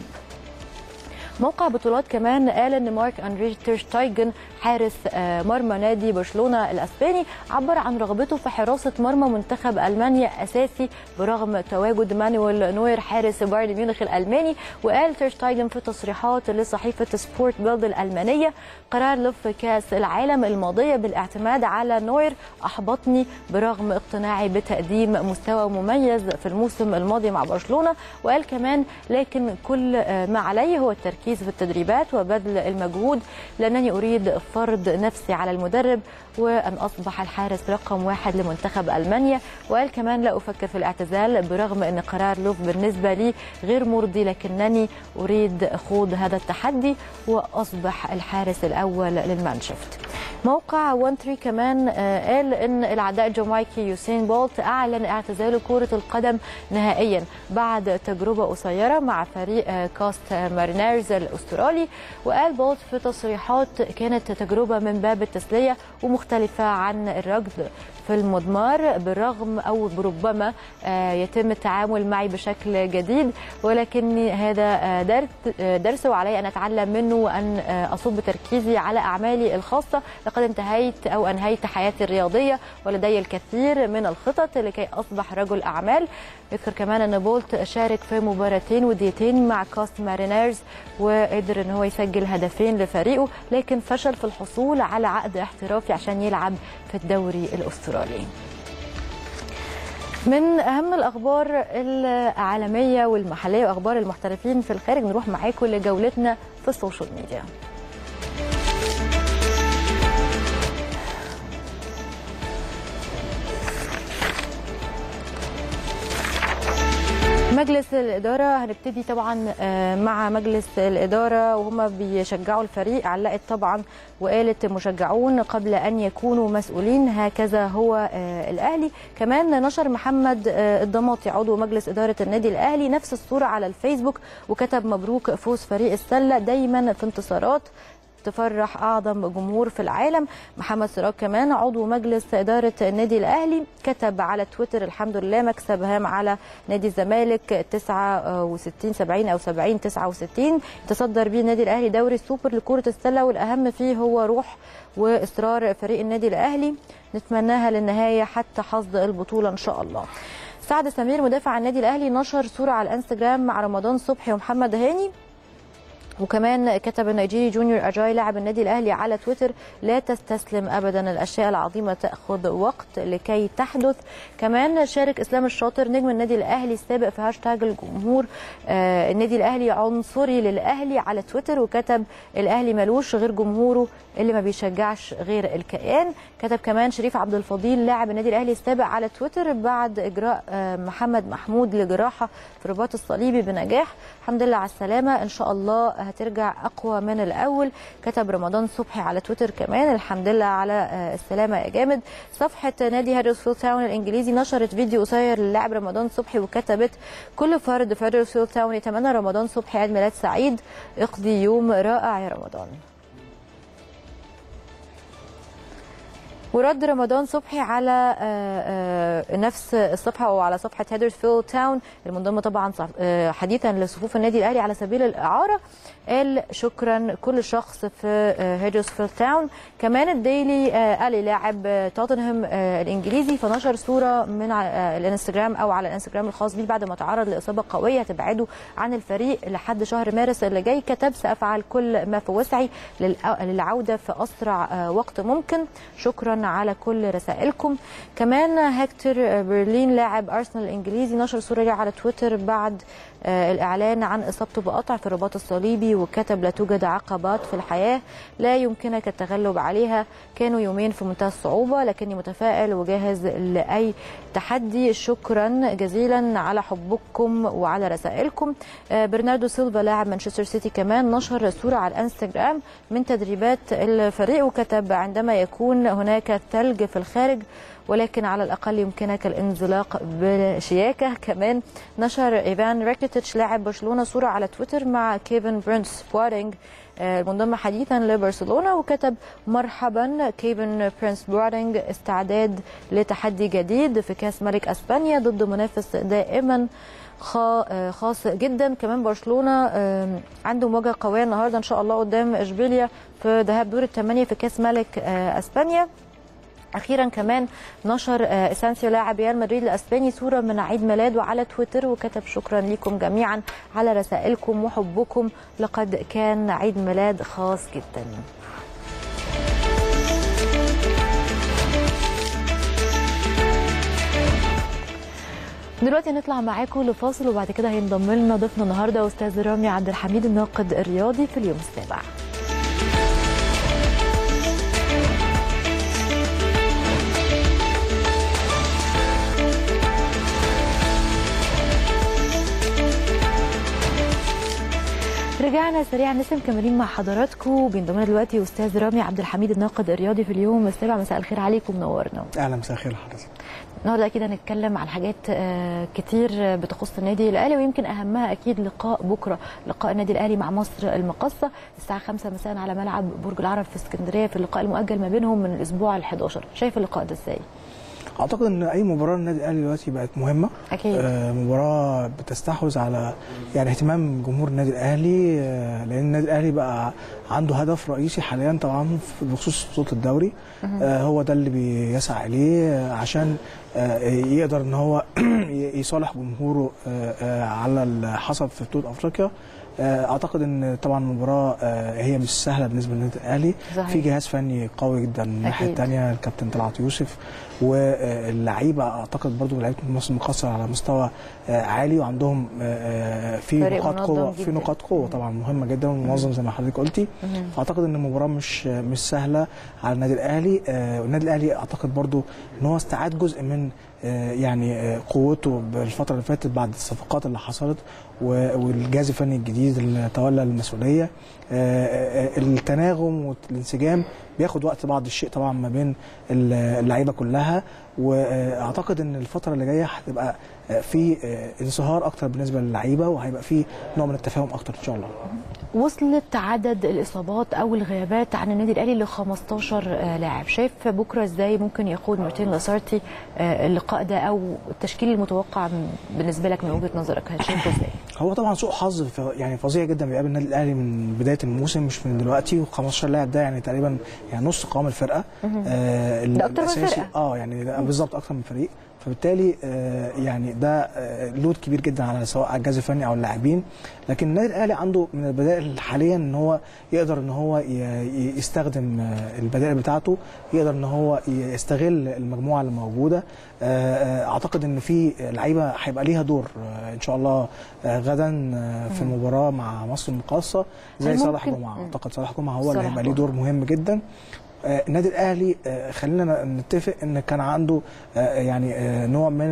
Speaker 1: موقع بطولات كمان قال ان مارك اندري تيرشتايجن حارس آه، مرمى نادي برشلونه الاسباني عبر عن رغبته في حراسه مرمى منتخب المانيا اساسي برغم تواجد مانويل نوير حارس بايرن ميونخ الالماني وقال تيرشتايجن في تصريحات لصحيفه سبورت بيلد الالمانيه قرار لف كاس العالم الماضيه بالاعتماد على نوير احبطني برغم اقتناعي بتقديم مستوى مميز في الموسم الماضي مع برشلونه وقال كمان لكن كل آه، ما علي هو التركيز في التدريبات وبذل المجهود لانني اريد فرض نفسي على المدرب وان اصبح الحارس رقم واحد لمنتخب المانيا وقال كمان لا افكر في الاعتزال برغم ان قرار لوف بالنسبه لي غير مرضي لكنني اريد خوض هذا التحدي واصبح الحارس الاول للمانشفت موقع 13 كمان آه، قال ان العداء الجامايكي يوسين بولت اعلن اعتزاله كره القدم نهائيا بعد تجربه قصيره مع فريق آه، كاست مارينيرز الاسترالي وقال بولت في تصريحات كانت تجربه من باب التسليه ومختلفه عن الركض في المضمار بالرغم او بربما آه، يتم التعامل معي بشكل جديد ولكن هذا آه، درس- آه، درس وعلي ان اتعلم منه وان آه، اصب تركيزي على اعمالي الخاصه لقد انتهيت او انهيت حياتي الرياضيه ولدي الكثير من الخطط لكي اصبح رجل اعمال يذكر كمان ان بولت شارك في مباراتين وديتين مع كاست مارينيرز وقدر ان هو يسجل هدفين لفريقه لكن فشل في الحصول على عقد احترافي عشان يلعب في الدوري الاسترالي من اهم الاخبار العالميه والمحليه واخبار المحترفين في الخارج نروح معاكم لجولتنا في السوشيال ميديا مجلس الإدارة هنبتدي طبعا آه، مع مجلس الإدارة وهم بيشجعوا الفريق علقت طبعا وقالت مشجعون قبل أن يكونوا مسؤولين هكذا هو آه، الأهلي كمان نشر محمد آه، الضماطي عضو مجلس إدارة النادي الأهلي نفس الصورة على الفيسبوك وكتب مبروك فوز فريق السلة دايما في انتصارات تفرح اعظم جمهور في العالم محمد سراج كمان عضو مجلس اداره النادي الاهلي كتب على تويتر الحمد لله مكسب هام على نادي الزمالك 69 70 او 70 69 تصدر بيه النادي الاهلي دوري السوبر لكره السله والاهم فيه هو روح واصرار فريق النادي الاهلي نتمناها للنهايه حتى حصد البطوله ان شاء الله سعد سمير مدافع النادي الاهلي نشر صوره على الانستجرام مع رمضان صبحي ومحمد هاني وكمان كتب النيجيري جونيور اجاي لاعب النادي الاهلي على تويتر لا تستسلم ابدا الاشياء العظيمه تاخذ وقت لكي تحدث كمان شارك اسلام الشاطر نجم النادي الاهلي السابق في هاشتاج الجمهور آه النادي الاهلي عنصري للاهلي على تويتر وكتب الاهلي ملوش غير جمهوره اللي ما بيشجعش غير الكيان كتب كمان شريف عبد الفضيل لاعب النادي الاهلي السابق على تويتر بعد اجراء آه محمد محمود لجراحه في الرباط الصليبي بنجاح الحمد لله على السلامه ان شاء الله هترجع اقوى من الاول كتب رمضان صبحي على تويتر كمان الحمد لله على السلامه يا جامد صفحه نادي هادرسفيلد تاون الانجليزي نشرت فيديو قصير للاعب رمضان صبحي وكتبت كل فرد في هادرسفيلد تاون يتمنى رمضان صبحي عيد ميلاد سعيد اقضي يوم رائع يا رمضان ورد رمضان صبحي على نفس الصفحه او على صفحه هيدرسفيلد تاون المنضمه طبعا حديثا لصفوف النادي الاهلي على سبيل الاعاره قال شكرا كل شخص في هيدرسفيلد تاون كمان الديلي قال لاعب توتنهام الانجليزي فنشر صوره من الانستجرام او على الانستجرام الخاص بيه بعد ما تعرض لاصابه قويه تبعده عن الفريق لحد شهر مارس اللي جاي كتب سافعل كل ما في وسعي للعوده في اسرع وقت ممكن شكرا على كل رسائلكم كمان هكتور برلين لاعب ارسنال الانجليزي نشر صوره على تويتر بعد الاعلان عن اصابته بقطع في الرباط الصليبي وكتب لا توجد عقبات في الحياه لا يمكنك التغلب عليها كانوا يومين في منتهى الصعوبه لكني متفائل وجاهز لاي تحدي شكرا جزيلا على حبكم وعلى رسائلكم برناردو سيلفا لاعب مانشستر سيتي كمان نشر صوره على الانستغرام من تدريبات الفريق وكتب عندما يكون هناك ثلج في الخارج ولكن على الاقل يمكنك الانزلاق بشياكه كمان نشر ايفان راكيتيتش لاعب برشلونه صوره على تويتر مع كيفن برينس بوارينج المنضم حديثا لبرشلونه وكتب مرحبا كيفن برينس بوارينج استعداد لتحدي جديد في كاس ملك اسبانيا ضد منافس دائما خاص جدا كمان برشلونه عنده مواجهه قويه النهارده ان شاء الله قدام اشبيليا في ذهاب دور الثمانيه في كاس ملك اسبانيا اخيرا كمان نشر اسانسيو لاعب ريال مدريد الاسباني صوره من عيد ميلاده على تويتر وكتب شكرا لكم جميعا على رسائلكم وحبكم لقد كان عيد ميلاد خاص جدا دلوقتي هنطلع معاكم لفاصل وبعد كده هينضم لنا ضيفنا النهارده استاذ رامي عبد الحميد الناقد الرياضي في اليوم السابع رجعنا سريعا لسه مكملين مع حضراتكم بينضم لنا دلوقتي استاذ رامي عبد الحميد الناقد الرياضي في اليوم السابع مساء الخير عليكم منورنا
Speaker 4: اهلا مساء الخير لحضرتك
Speaker 1: النهارده اكيد هنتكلم عن حاجات كتير بتخص النادي الاهلي ويمكن اهمها اكيد لقاء بكره لقاء النادي الاهلي مع مصر المقصه الساعه 5 مساء على ملعب برج العرب في اسكندريه في اللقاء المؤجل ما بينهم من الاسبوع ال11 شايف اللقاء ده ازاي؟
Speaker 4: اعتقد ان اي مباراه للنادي الاهلي دلوقتي بقت مهمه
Speaker 1: اكيد
Speaker 4: آه مباراه بتستحوذ على يعني اهتمام جمهور النادي الاهلي آه لان النادي الاهلي بقى عنده هدف رئيسي حاليا طبعا بخصوص بطوله الدوري آه هو ده اللي بيسعى اليه آه عشان آه يقدر ان هو يصالح جمهوره آه آه على اللي حصل في بطوله افريقيا اعتقد ان طبعا المباراه هي مش سهله بالنسبه للنادي الاهلي في جهاز فني قوي جدا الناحيه الثانيه الكابتن طلعت يوسف واللعيبه اعتقد برضو لعيبه مصر مقصر على مستوى عالي وعندهم في نقاط قوه في نقاط قوه طبعا مهمه جدا ومنظم زي ما حضرتك قلتي فاعتقد ان المباراه مش مش سهله على النادي الاهلي والنادي الاهلي اعتقد برضو ان هو استعاد جزء من يعني قوته بالفتره اللي فاتت بعد الصفقات اللي حصلت والجهاز الفني الجديد اللي تولى المسؤوليه التناغم والانسجام بياخد وقت بعض الشيء طبعا ما بين ال- اللعيبه كلها واعتقد ان الفتره اللي جايه هتبقى آه، في آه، انصهار اكتر بالنسبه للعيبه وهيبقى في نوع من التفاهم اكتر ان شاء الله
Speaker 1: وصلت عدد الاصابات او الغيابات عن النادي الاهلي ل 15 آه، لاعب شايف بكره ازاي ممكن يقود مارتين لاسارتي آه، اللقاء ده او التشكيل المتوقع من- بالنسبه لك من وجهه نظرك شايفه ازاي
Speaker 4: هو طبعا سوء حظ ف- يعني فظيع جدا بيقابل النادي الاهلي من بدايه الموسم مش من دلوقتي و15 لاعب ده يعني تقريبا يعني نص قوام الفرقه آه
Speaker 1: ده أكتر من
Speaker 4: الأساسي-
Speaker 1: فرقة.
Speaker 4: اه يعني ده بالظبط اكتر من فريق فبالتالي آه يعني ده آه لود كبير جدا على سواء على الجهاز الفني او اللاعبين لكن النادي الاهلي عنده من البدائل حاليا ان هو يقدر ان هو ي- ي- يستخدم آه البدائل بتاعته يقدر ان هو يستغل المجموعه اللي موجوده آه، آه، اعتقد ان في لعيبه هيبقى ليها دور آه، ان شاء الله آه، غدا آه، في المباراه مع مصر المقاصه زي
Speaker 1: هل
Speaker 4: صالح
Speaker 1: ممكن-
Speaker 4: جمعه
Speaker 1: مم.
Speaker 4: اعتقد صالح جمعه هو اللي
Speaker 1: صالح
Speaker 4: هيبقى ليه
Speaker 1: جمعة.
Speaker 4: دور مهم جدا آه، النادي الاهلي آه، خلينا نتفق ان كان عنده آه، يعني آه، نوع من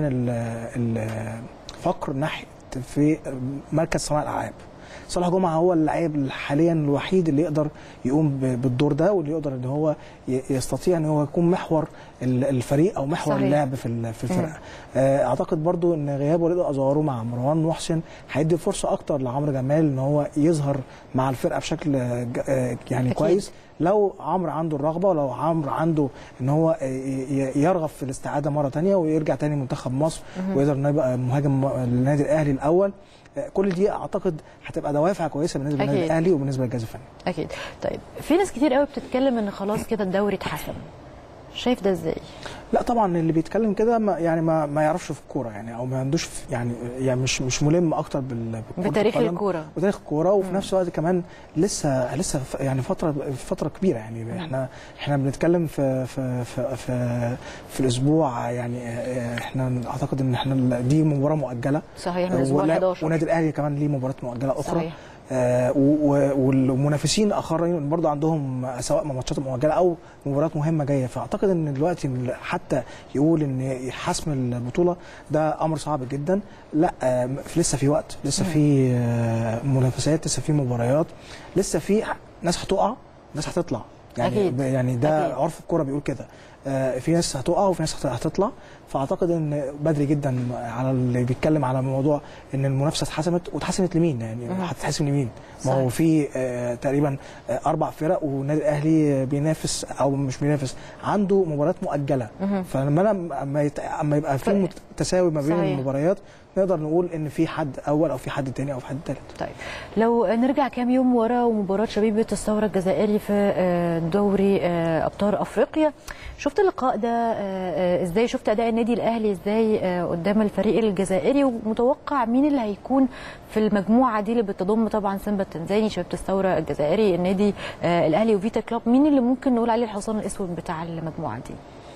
Speaker 4: ال- الفقر ناحيه في مركز صناع الالعاب صلاح جمعه هو اللاعب حاليا الوحيد اللي يقدر يقوم ب- بالدور ده واللي يقدر ان هو ي- يستطيع ان هو يكون محور ال- الفريق او محور
Speaker 1: صحيح.
Speaker 4: اللعب في ال- في الفرقه آه، اعتقد برضو ان غياب وليد ازارو مع مروان محسن هيدي فرصه اكتر لعمرو جمال ان هو يظهر مع الفرقه بشكل آه، ج- آه، يعني
Speaker 1: أكيد.
Speaker 4: كويس لو عمرو عنده الرغبه ولو عمرو عنده ان هو ي- ي- يرغب في الاستعاده مره تانية ويرجع تاني منتخب مصر ويقدر انه يبقى مهاجم النادي الاهلي الاول آه، كل دي اعتقد هتبقى دوافع كويسه بالنسبه للنادي
Speaker 1: أكيد.
Speaker 4: الاهلي وبالنسبه للجهاز الفني
Speaker 1: اكيد طيب في ناس كتير قوي بتتكلم ان خلاص كده الدوري اتحسم شايف ده ازاي
Speaker 4: لا طبعا اللي بيتكلم كده ما يعني ما, ما يعرفش في الكوره يعني او ما عندوش في- يعني يعني مش مش ملم اكتر بال بكرة
Speaker 1: بتاريخ
Speaker 4: القدم
Speaker 1: الكورة.
Speaker 4: وتاريخ الكوره وفي نفس الوقت كمان لسه لسه ف- يعني فتره فتره كبيره يعني احنا احنا بنتكلم في في في في, في الاسبوع يعني آه، احنا اعتقد ان احنا دي مباراه مؤجله
Speaker 1: صحيح من الاسبوع
Speaker 4: ولا-
Speaker 1: 11
Speaker 4: والنادي الاهلي كمان ليه مباراه مؤجله اخرى
Speaker 1: صحيح.
Speaker 4: آه و- و- والمنافسين الاخرين برضه عندهم سواء ماتشات مؤجله او مباريات مهمه جايه فاعتقد ان دلوقتي إن حتى يقول ان حسم البطوله ده امر صعب جدا لا آه لسه في وقت لسه في آه منافسات لسه في مباريات لسه في ناس هتقع ناس هتطلع يعني
Speaker 1: أكيد.
Speaker 4: يعني ده
Speaker 1: أكيد.
Speaker 4: عرف الكوره بيقول كده آه، في ناس هتقع وفي ناس هت- هتطلع فاعتقد ان بدري جدا على اللي بيتكلم على موضوع ان المنافسه اتحسمت واتحسمت لمين يعني هتتحسم لمين ما هو
Speaker 1: صحيح.
Speaker 4: في آه، تقريبا آه، اربع فرق والنادي الاهلي بينافس او مش بينافس عنده مباريات مؤجله فلما انا اما يت- اما يبقى في
Speaker 1: ف-
Speaker 4: مت- تساوي ما بين
Speaker 1: صحيح.
Speaker 4: المباريات نقدر نقول ان في حد اول او في حد تاني او في حد تالت
Speaker 1: طيب لو نرجع كام يوم ورا ومباراة شبيبة الثورة الجزائري في آه، دوري آه، أبطال أفريقيا شفت اللقاء ده آه، آه، ازاي شفت أداء النادي الأهلي ازاي آه، قدام الفريق الجزائري ومتوقع مين اللي هيكون في المجموعة دي اللي بتضم طبعا سيمبا التنزاني شبيبة الثورة الجزائري النادي آه، الأهلي وفيتا كلوب مين اللي ممكن نقول عليه الحصان الأسود بتاع المجموعة دي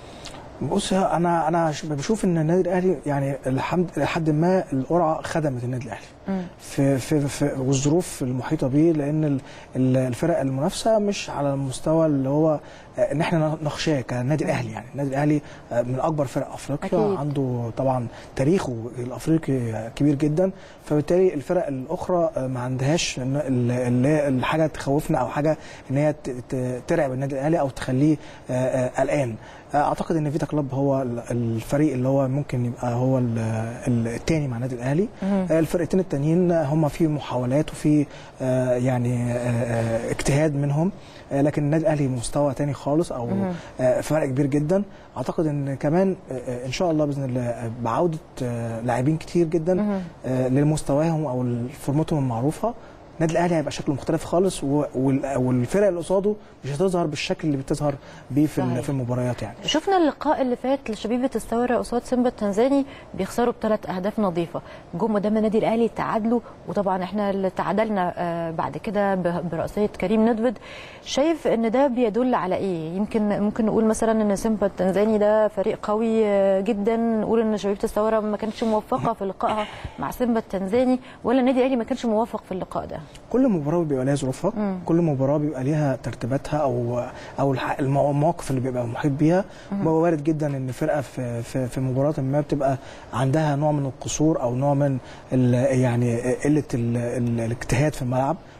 Speaker 4: بص انا انا ش- بشوف ان النادي الاهلي يعني الحمد لحد ما القرعه خدمت النادي الاهلي في في في والظروف المحيطه بيه لان ال- ال- الفرق المنافسه مش على المستوى اللي هو آه، ان احنا نخشاه كنادي الاهلي يعني النادي الاهلي آه، من اكبر فرق افريقيا
Speaker 1: أكيد.
Speaker 4: عنده طبعا تاريخه الافريقي كبير جدا فبالتالي الفرق الاخرى آه، ما عندهاش إن- ال- اللي هي الحاجه تخوفنا او حاجه ان هي ت- ت- ترعب النادي الاهلي او تخليه آه، آه، قلقان آه، اعتقد ان فيتا كلوب هو ال- الفريق اللي هو ممكن يبقى هو ال- ال- التاني مع النادي الاهلي آه، الفرقتين التانيين هم في محاولات وفي آه، يعني آه، آه، اجتهاد منهم آه، لكن النادي الاهلي مستوى تاني خالص او آه، فرق كبير جدا اعتقد ان كمان آه، آه، ان شاء الله باذن الله آه، بعوده آه، لاعبين كتير جدا آه، لمستواهم او فورمتهم المعروفه النادي الاهلي هيبقى شكله مختلف خالص و- وال- والفرق اللي قصاده مش هتظهر بالشكل اللي بتظهر بيه في ال-
Speaker 1: صحيح.
Speaker 4: في المباريات يعني
Speaker 1: شفنا اللقاء اللي فات لشبيبه الثوره قصاد سيمبا التنزاني بيخسروا بثلاث اهداف نظيفه جم قدام النادي الاهلي تعادلوا وطبعا احنا اللي تعادلنا آه، بعد كده ب- براسيه كريم ندفد شايف ان ده بيدل على ايه يمكن ممكن نقول مثلا ان سيمبا التنزاني ده فريق قوي آه، جدا نقول ان شبيبه الثوره ما كانتش موفقه في لقائها مع سيمبا التنزاني ولا النادي الاهلي ما كانش موفق في اللقاء ده
Speaker 4: كل مباراه بيبقى ليها ظروفها كل مباراه بيبقى ليها ترتيباتها او او الح- المو- المواقف اللي بيبقى محيط بيها هو وارد جدا ان فرقه في في, في مباراه ما بتبقى عندها نوع من القصور او نوع من ال- يعني قله ال- ال- الاجتهاد في الملعب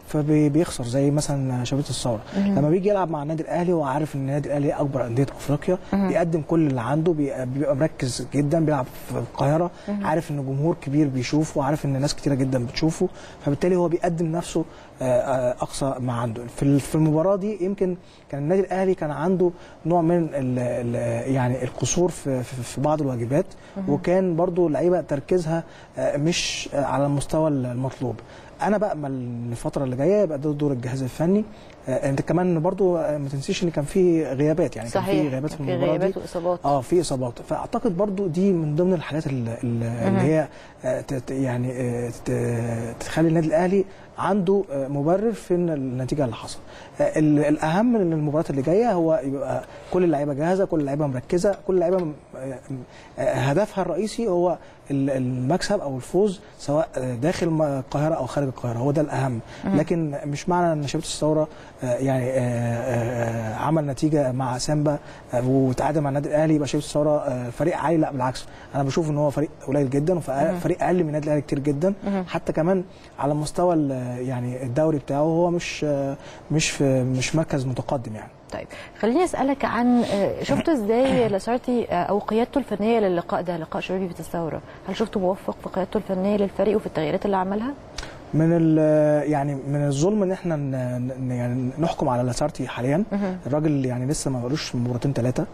Speaker 4: فبيخسر زي مثلا شبيبه الثوره لما بيجي يلعب مع النادي الاهلي هو عارف ان النادي الاهلي اكبر انديه افريقيا بيقدم كل اللي عنده بي- بيبقى مركز جدا بيلعب في القاهره عارف ان جمهور كبير بيشوفه وعارف ان ناس كتيره جدا بتشوفه فبالتالي هو بيقدم نفسه آه، آه، اقصى ما عنده في ال- في المباراه دي يمكن كان النادي الاهلي كان عنده نوع من ال ال يعني القصور في, في, في بعض الواجبات وكان برضو اللعيبه تركيزها آه، مش آه، على المستوى المطلوب انا بامل ان الفتره اللي جايه يبقى ده دور الجهاز الفني آه، انت كمان برضو آه، ما تنسيش ان كان في غيابات يعني كان في
Speaker 1: صحيح
Speaker 4: غيابات في
Speaker 1: في
Speaker 4: المباراه دي
Speaker 1: غيابات واصابات
Speaker 4: اه في اصابات فاعتقد برضو دي من ضمن الحاجات ال- ال- اللي هي آه، ت- ت- يعني آه، ت- تخلي النادي الاهلي عنده آه، مبرر في إن النتيجه اللي حصل آه، ال- الاهم من المباريات اللي جايه هو يبقى كل اللعيبه جاهزه كل اللعيبه مركزه كل اللعيبه م- آه، آه، هدفها الرئيسي هو ال- المكسب او الفوز سواء آه، داخل م- القاهره او خارج القاهره هو ده الاهم لكن مش معنى ان شبيبه الثوره آه، يعني آه، آه، آه، عمل نتيجه مع سامبا آه، وتعادل مع النادي الاهلي يبقى شبيبه الثوره آه، فريق عالي لا بالعكس انا بشوف ان هو فريق قليل جدا وفريق اقل من النادي الاهلي كتير جدا حتى كمان على مستوى ال- يعني الدوري بتاعه هو مش آه، مش في مش مركز متقدم يعني
Speaker 1: طيب خليني اسالك عن آه، شفت ازاي لاسارتي آه، او قيادته الفنيه للقاء ده لقاء شبيبه الثوره هل شفته موفق في قيادته الفنيه للفريق وفي التغييرات اللي عملها
Speaker 4: من ال يعني من الظلم ان احنا ن- ن- يعني نحكم على لاسارتي حاليا الراجل يعني لسه ما بقالوش مباراتين ثلاثه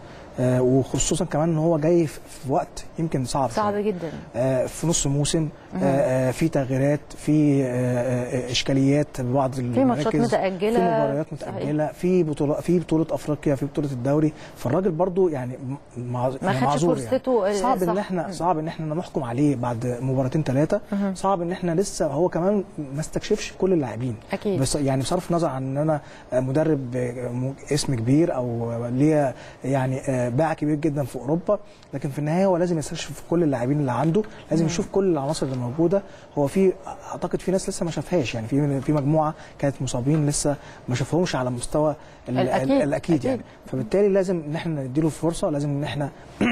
Speaker 4: وخصوصا كمان ان هو جاي في في وقت يمكن صعب
Speaker 1: صعب
Speaker 4: شوية.
Speaker 1: جدا
Speaker 4: آه، في نص موسم آه، آه، في تغييرات في آه، آه، اشكاليات ببعض
Speaker 1: في ماتشات
Speaker 4: المراكز،
Speaker 1: متأجلة.
Speaker 4: في مباريات متاجله في بطوله في بطوله افريقيا في بطوله الدوري فالراجل برضو يعني م- مع
Speaker 1: ما
Speaker 4: يعني
Speaker 1: خدش
Speaker 4: معذور
Speaker 1: فرصته
Speaker 4: يعني. صعب
Speaker 1: صح.
Speaker 4: ان احنا صعب ان احنا نحكم عليه بعد مباراتين ثلاثه صعب ان احنا لسه هو كمان ما استكشفش كل اللاعبين
Speaker 1: أكيد.
Speaker 4: بس يعني بصرف النظر عن ان انا مدرب اسم كبير او ليا يعني باع كبير جدا في اوروبا لكن في النهايه هو لازم يستكشف كل اللاعبين اللي عنده لازم يشوف كل العناصر اللي موجوده هو في اعتقد في ناس لسه ما شافهاش يعني في في مجموعه كانت مصابين لسه ما شافهمش على مستوى ال-
Speaker 1: الأكيد.
Speaker 4: ال- الاكيد
Speaker 1: أكيد.
Speaker 4: يعني فبالتالي لازم ان احنا نديله فرصه لازم ان احنا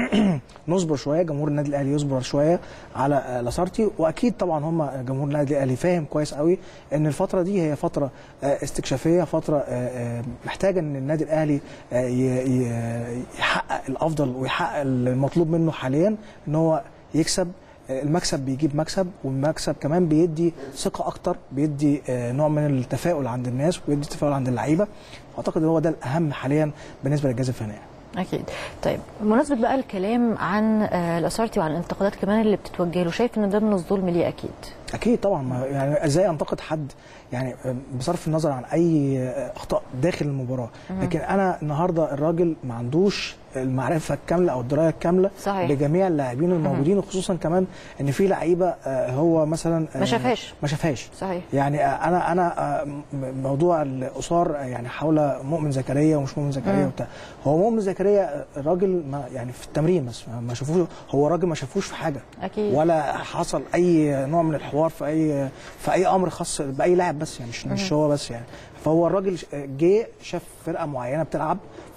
Speaker 4: نصبر شويه جمهور النادي الاهلي يصبر شويه على آه، لاسارتي واكيد طبعا هم جمهور النادي الاهلي فاهم كويس قوي ان الفتره دي هي فتره آه، استكشافيه فتره آه، آه، محتاجه ان النادي الاهلي آه، ي- ي- يحقق الافضل ويحقق المطلوب منه حاليا ان هو يكسب آه، المكسب بيجيب مكسب والمكسب كمان بيدي ثقه اكتر بيدي آه، نوع من التفاؤل عند الناس وبيدي تفاؤل عند اللعيبه اعتقد ان هو ده الاهم حاليا بالنسبه للجهاز الفني
Speaker 1: اكيد طيب بمناسبه بقى الكلام عن آه، الاسارتي وعن الانتقادات كمان اللي بتتوجه له شايف ان ده من الظلم ليه اكيد
Speaker 4: اكيد طبعا ما يعني ازاي انتقد حد يعني بصرف النظر عن اي اخطاء داخل المباراه لكن انا النهارده الراجل ما عندوش المعرفه الكامله او الدرايه الكامله
Speaker 1: صحيح.
Speaker 4: لجميع اللاعبين الموجودين وخصوصا كمان ان في لعيبه آه، هو مثلا آه،
Speaker 1: ما شافهاش.
Speaker 4: ما شافهاش
Speaker 1: صحيح
Speaker 4: يعني آه، انا انا آه، م- موضوع الاثار آه، يعني حول مؤمن زكريا ومش مؤمن زكريا وبتاع هو مؤمن زكريا آه، الراجل ما يعني في التمرين بس ما- ما شافوش هو راجل ما شافوش في حاجه
Speaker 1: اكيد
Speaker 4: ولا حصل اي نوع من الحوار في اي في اي امر خاص باي لاعب بس يعني مش مش هو بس يعني فهو الراجل ش- جه شاف فرقه معينه بتلعب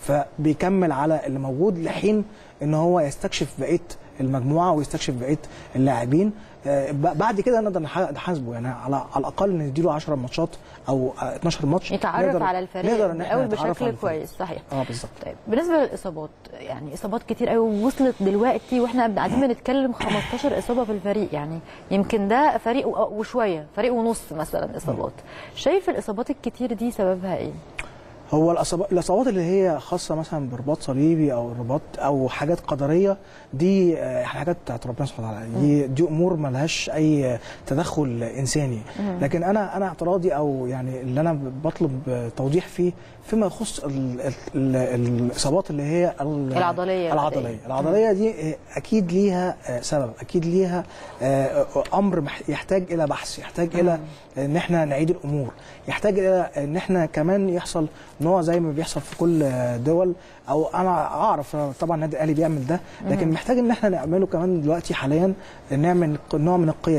Speaker 4: فبيكمل على اللي موجود لحين ان هو يستكشف بقيه المجموعه ويستكشف بقيه اللاعبين آه، ب- بعد كده نقدر نح- نحاسبه يعني على على الاقل نديله 10 ماتشات او آه، 12 ماتش
Speaker 1: يتعرف
Speaker 4: نقدر-
Speaker 1: على الفريق
Speaker 4: نقدر ان احنا
Speaker 1: الاول
Speaker 4: نتعرف على
Speaker 1: بشكل
Speaker 4: الفريق.
Speaker 1: كويس صحيح
Speaker 4: اه بالظبط
Speaker 1: طيب بالنسبه للاصابات يعني اصابات كتير قوي وصلت دلوقتي واحنا قاعدين بنتكلم 15 اصابه في الفريق يعني يمكن ده فريق و- وشويه فريق ونص مثلا اصابات شايف الاصابات الكتير دي سببها ايه
Speaker 4: هو الأصابات الإصابات اللي هي خاصة مثلا برباط صليبي أو رباط أو حاجات قدرية دي آه، حاجات بتاعت ربنا سبحانه وتعالى دي دي أمور ملهاش أي تدخل إنساني لكن أنا أنا اعتراضي أو يعني اللي أنا بطلب توضيح فيه فيما يخص ال- ال- ال- الإصابات اللي هي ال-
Speaker 1: العضلية
Speaker 4: العضلية
Speaker 1: العادية.
Speaker 4: العضلية دي آه، أكيد ليها آه، سبب أكيد ليها آه، أمر مح- يحتاج إلى بحث يحتاج إلى ان احنا نعيد الامور يحتاج الى ان احنا كمان يحصل نوع زي ما بيحصل في كل دول او انا اعرف طبعا النادي الاهلي بيعمل ده لكن محتاج ان احنا نعمله كمان دلوقتي حاليا نعمل نوع من القياس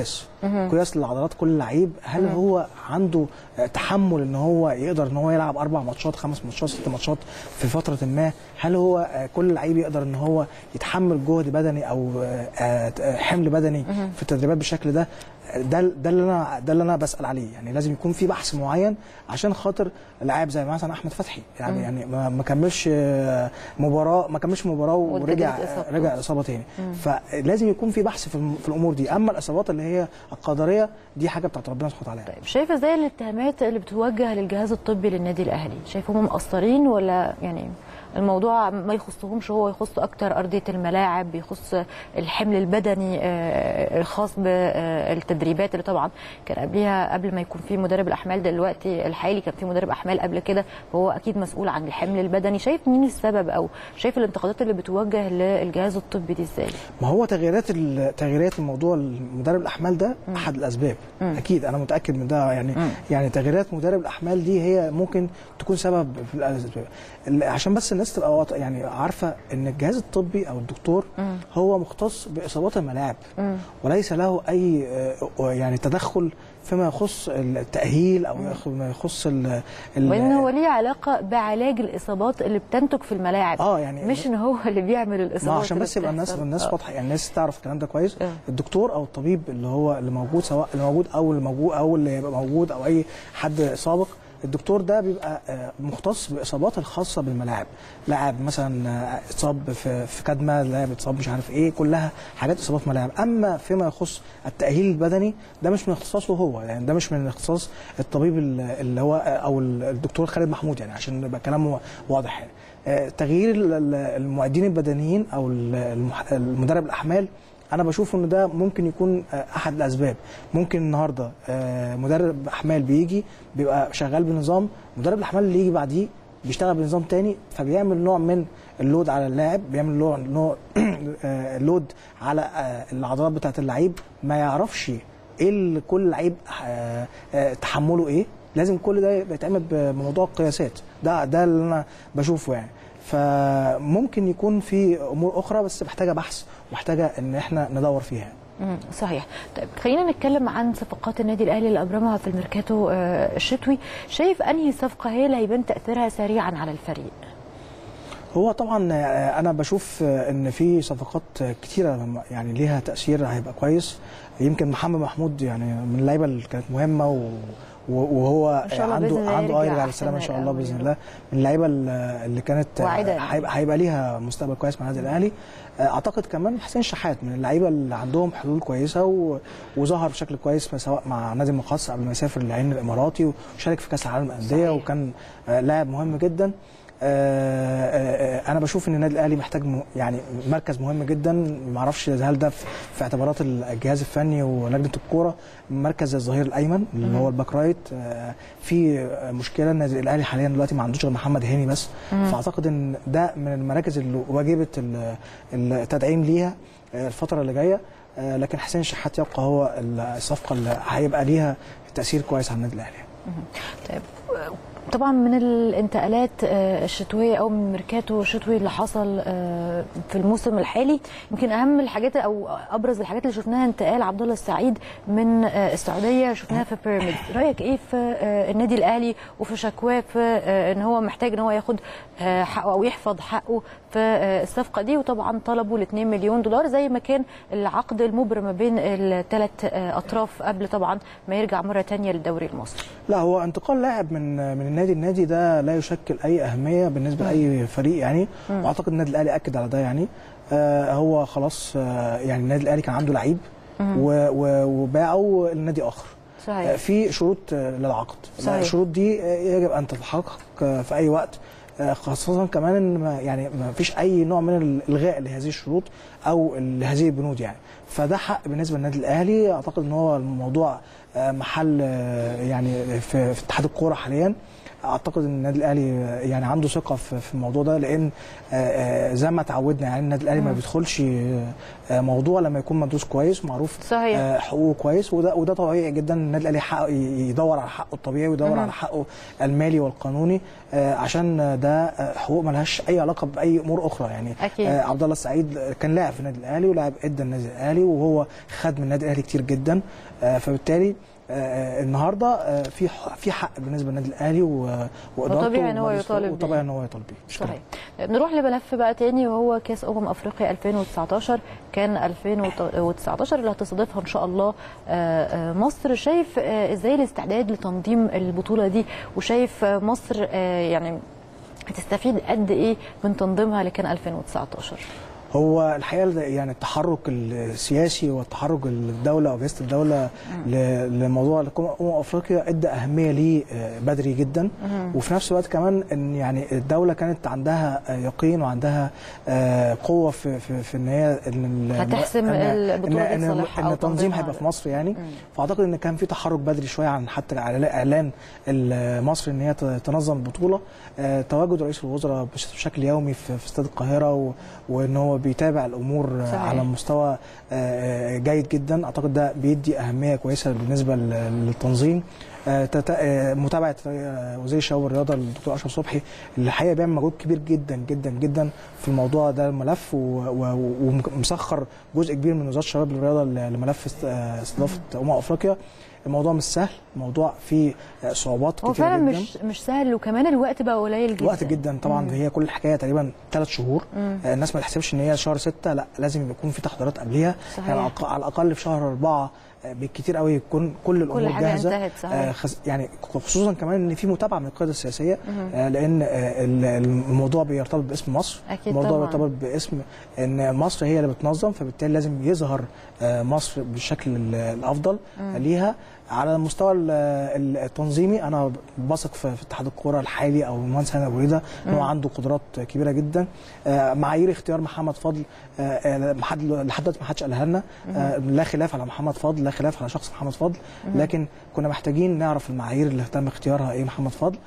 Speaker 4: قياس لعضلات كل لعيب هل هو عنده آه، تحمل ان هو يقدر ان هو يلعب اربع ماتشات خمس ماتشات ست ماتشات في فتره ما هل هو آه، كل لعيب يقدر ان هو يتحمل جهد بدني او آه، آه، حمل بدني في التدريبات بالشكل ده ده ده اللي انا ده اللي انا بسال عليه يعني لازم يكون في بحث معين عشان خاطر لاعب زي مثلا احمد فتحي يعني يعني ما ما كملش آه، مباراه ما كملش مباراه
Speaker 1: واتجدت
Speaker 4: ورجع
Speaker 1: إصابته.
Speaker 4: رجع اصابه تاني فلازم يكون في بحث في الم- في الامور دي اما الاصابات اللي هي القدريه دي حاجه بتاعت ربنا سبحانه وتعالى
Speaker 1: طيب شايف ازاي الاتهامات اللي بتوجه للجهاز الطبي للنادي الاهلي شايفهم مقصرين ولا يعني الموضوع ما يخصهمش هو يخص اكتر ارضيه الملاعب يخص الحمل البدني آه، الخاص بالتدريبات اللي طبعا كان قبلها قبل ما يكون في مدرب الاحمال دلوقتي الحالي كان في مدرب احمال قبل كده فهو اكيد مسؤول عن الحمل البدني شايف مين السبب او شايف الانتقادات اللي بتوجه للجهاز الطبي دي ازاي
Speaker 4: ما هو تغييرات ال- تغييرات الموضوع مدرب الاحمال ده احد الاسباب اكيد انا متاكد من ده يعني يعني تغييرات مدرب الاحمال دي هي ممكن تكون سبب في الاسباب ال- عشان بس الناس تبقى واط- يعني عارفه ان الجهاز الطبي او الدكتور هو مختص باصابات الملاعب وليس له اي آه، يعني تدخل فيما يخص التاهيل او يخ- ما يخص ال ال-
Speaker 1: وان هو ليه علاقه بعلاج الاصابات اللي بتنتج في الملاعب
Speaker 4: اه يعني
Speaker 1: مش ان هو اللي بيعمل الاصابات
Speaker 4: ما عشان
Speaker 1: اللي
Speaker 4: بس يبقى الناس
Speaker 1: بتحصل.
Speaker 4: الناس
Speaker 1: آه.
Speaker 4: واضحه يعني الناس تعرف الكلام ده كويس
Speaker 1: آه.
Speaker 4: الدكتور او الطبيب اللي هو اللي موجود سواء اللي موجود او اللي موجود او اللي هيبقى موجود او اي حد سابق الدكتور ده بيبقى آه، مختص باصابات الخاصه بالملاعب لاعب مثلا آه، اتصاب في في كدمه لاعب اتصاب مش عارف ايه كلها حاجات اصابات ملاعب اما فيما يخص التاهيل البدني ده مش من اختصاصه هو يعني ده مش من اختصاص الطبيب ال- اللي هو او الدكتور خالد محمود يعني عشان يبقى كلامه واضح يعني آه، تغيير ال- ال- المعدين البدنيين او ال- المح- المدرب الاحمال انا بشوف ان ده ممكن يكون آه، احد الاسباب ممكن النهارده آه، مدرب احمال بيجي بيبقى شغال بنظام مدرب الاحمال اللي يجي بعديه بيشتغل بنظام تاني فبيعمل نوع من اللود على اللاعب بيعمل نوع نوع آه، لود على آه، العضلات بتاعه اللعيب ما يعرفش ايه اللي كل لعيب آه، آه، تحمله ايه لازم كل ده يبقى يتعمل بموضوع القياسات ده ده اللي انا بشوفه يعني فممكن يكون في امور اخرى بس محتاجه بحث ومحتاجه ان احنا ندور فيها
Speaker 1: مم، صحيح طيب خلينا نتكلم عن صفقات النادي الاهلي اللي ابرمها في الميركاتو آه، الشتوي شايف انهي صفقه هي اللي هيبان تاثيرها سريعا على الفريق
Speaker 4: هو طبعا آه، انا بشوف آه، ان في صفقات آه، كتيره يعني ليها تاثير هيبقى كويس يمكن محمد محمود يعني من اللعيبه اللي كانت مهمه و و- وهو
Speaker 1: إن شاء الله
Speaker 4: عنده
Speaker 1: بإذن الله
Speaker 4: عنده اه
Speaker 1: يرجع
Speaker 4: يرجع
Speaker 1: أحسن
Speaker 4: بالسلامه ان شاء الله
Speaker 1: الأول
Speaker 4: باذن
Speaker 1: يا
Speaker 4: الله من اللعيبه اللي اللي كانت آه،
Speaker 1: واعدة يعني.
Speaker 4: هيبقى هيبقى ليها مستقبل كويس مع النادي الاهلي آه، اعتقد كمان حسين شحات من اللعيبه اللي عندهم حلول كويسه و- وظهر بشكل كويس سواء مع نادي المقص قبل ما يسافر للعين الاماراتي وشارك في كاس العالم للانديه
Speaker 1: صحيح.
Speaker 4: وكان آه، لاعب مهم جدا آه، آه، آه، انا بشوف ان النادي الاهلي محتاج م- يعني مركز مهم جدا ما اعرفش هل ده في في اعتبارات الجهاز الفني ولجنه الكوره مركز زي الظهير الايمن اللي هو الباك رايت آه، في آه، مشكله النادي الاهلي حاليا دلوقتي ما عندوش غير محمد هاني بس فاعتقد ان ده من المراكز اللي واجبه ال- التدعيم ليها آه، الفتره اللي جايه آه، لكن حسين الشحات يبقى هو الصفقه اللي هيبقى ليها تاثير كويس على النادي الاهلي
Speaker 1: طيب طبعا من الانتقالات آه، الشتويه او من الميركاتو الشتوي اللي حصل آه، في الموسم الحالي يمكن اهم الحاجات او ابرز الحاجات اللي شفناها انتقال عبد الله السعيد من آه، السعوديه شفناها في بيراميدز رايك ايه في آه، النادي الاهلي وفي شكواه في آه، ان هو محتاج ان هو ياخد آه، حقه او يحفظ حقه في آه، الصفقه دي وطبعا طلبوا ال 2 مليون دولار زي ما كان العقد المبرم ما بين الثلاث اطراف قبل طبعا ما يرجع مره ثانيه للدوري المصري
Speaker 4: لا هو انتقال لاعب من من النادي النادي ده لا يشكل اي اهميه بالنسبه لاي فريق يعني واعتقد النادي الاهلي اكد على ده يعني آه هو خلاص آه يعني النادي الاهلي كان عنده لعيب و- و- وباعه لنادي اخر
Speaker 1: صحيح.
Speaker 4: آه في شروط آه للعقد
Speaker 1: صحيح.
Speaker 4: الشروط دي آه يجب ان تتحقق آه في اي وقت آه خاصة كمان ان ما يعني ما فيش اي نوع من الالغاء لهذه الشروط او لهذه البنود يعني فده حق بالنسبه للنادي الاهلي اعتقد ان هو الموضوع آه، محل آه، يعني في في اتحاد الكوره حاليا اعتقد ان النادي الاهلي يعني عنده ثقه في في الموضوع ده لان آه، آه، زي ما اتعودنا يعني النادي الاهلي ما بيدخلش آه، موضوع لما يكون مدروس كويس ومعروف
Speaker 1: صحيح.
Speaker 4: آه، حقوقه كويس وده وده طبيعي جدا النادي الاهلي حقه ي- يدور على حقه الطبيعي ويدور على حقه المالي والقانوني آه، عشان ده آه، حقوق ملهاش اي علاقه باي امور اخرى يعني
Speaker 1: أكيد.
Speaker 4: آه، عبد الله السعيد كان لاعب في النادي الاهلي ولاعب ادى النادي الاهلي وهو خد من النادي الاهلي كتير جدا آه، فبالتالي آه، النهارده آه، في ح- في حق بالنسبه للنادي الاهلي و- وادارته
Speaker 1: وطبيعي إن هو
Speaker 4: ومجلس
Speaker 1: يطالب بيه.
Speaker 4: وطبيعي ان هو يطالب بيه مش كلام.
Speaker 1: صحيح طيب نروح لملف بقى تاني وهو كاس امم افريقيا 2019 كان 2019 اللي هتستضيفها ان شاء الله آه، آه، مصر شايف آه، ازاي الاستعداد لتنظيم البطوله دي وشايف آه، مصر آه، يعني هتستفيد قد ايه من تنظيمها لكان 2019
Speaker 4: هو الحقيقه ده يعني التحرك السياسي والتحرك الدوله او اجهزه الدوله ل- لموضوع الأمم- امم افريقيا ادى اهميه ليه آه، بدري جدا وفي نفس الوقت كمان ان يعني الدوله كانت عندها آه، يقين وعندها آه، قوه في في, في ان هي إن ال-
Speaker 1: هتحسم
Speaker 4: إن-
Speaker 1: البطولة دي
Speaker 4: ان, إن,
Speaker 1: لصالحها أو
Speaker 4: إن التنظيم
Speaker 1: تنظيمها.
Speaker 4: هيبقى في مصر يعني فاعتقد ان كان في تحرك بدري شويه عن حتى اعلان إعلان ال- مصر ان هي ت- تنظم البطوله آه، تواجد رئيس الوزراء بش- بشكل يومي في في استاد القاهره و- وان هو بيتابع الامور آه،
Speaker 1: صحيح.
Speaker 4: على مستوى آه، جيد جدا اعتقد ده بيدي اهميه كويسه بالنسبه لل- للتنظيم آه، تت- آه، متابعه آه، وزير الشباب والرياضه الدكتور اشرف صبحي اللي الحقيقه بيعمل مجهود كبير جدا جدا جدا في الموضوع ده الملف و- و- ومسخر جزء كبير من وزاره الشباب والرياضه ل- لملف است- آه، استضافه امم افريقيا الموضوع مش سهل الموضوع فيه آه، صعوبات
Speaker 1: هو
Speaker 4: كتير
Speaker 1: فعلا
Speaker 4: جدا
Speaker 1: مش مش سهل وكمان الوقت بقى قليل جدا
Speaker 4: وقت جدا طبعا هي كل الحكايه تقريبا ثلاث شهور آه، الناس ما تحسبش ان هي شهر ستة لا لازم يكون في تحضيرات قبليها
Speaker 1: صحيح.
Speaker 4: يعني على الأق- على الاقل في شهر أربعة آه، بالكتير قوي يكون كل الامور
Speaker 1: حاجة
Speaker 4: جاهزه
Speaker 1: انتهت، صحيح.
Speaker 4: آه، خز- يعني خصوصا كمان ان في متابعه من القياده السياسيه آه، لان آه، ال- الموضوع بيرتبط باسم مصر
Speaker 1: أكيد
Speaker 4: الموضوع
Speaker 1: طبعاً.
Speaker 4: بيرتبط باسم ان مصر هي اللي بتنظم فبالتالي لازم يظهر آه، مصر بالشكل ال- الافضل ليها على المستوى ال- ال- التنظيمي انا بثق في في اتحاد الكوره الحالي او المهندس هاني ابو ريده ان هو عنده قدرات كبيره جدا آه، معايير اختيار محمد فضل آه، آه، لحد لحد دلوقتي ما حدش قالها لنا آه، لا خلاف على محمد فضل لا خلاف على شخص محمد فضل لكن كنا محتاجين نعرف المعايير اللي تم اختيارها ايه محمد فضل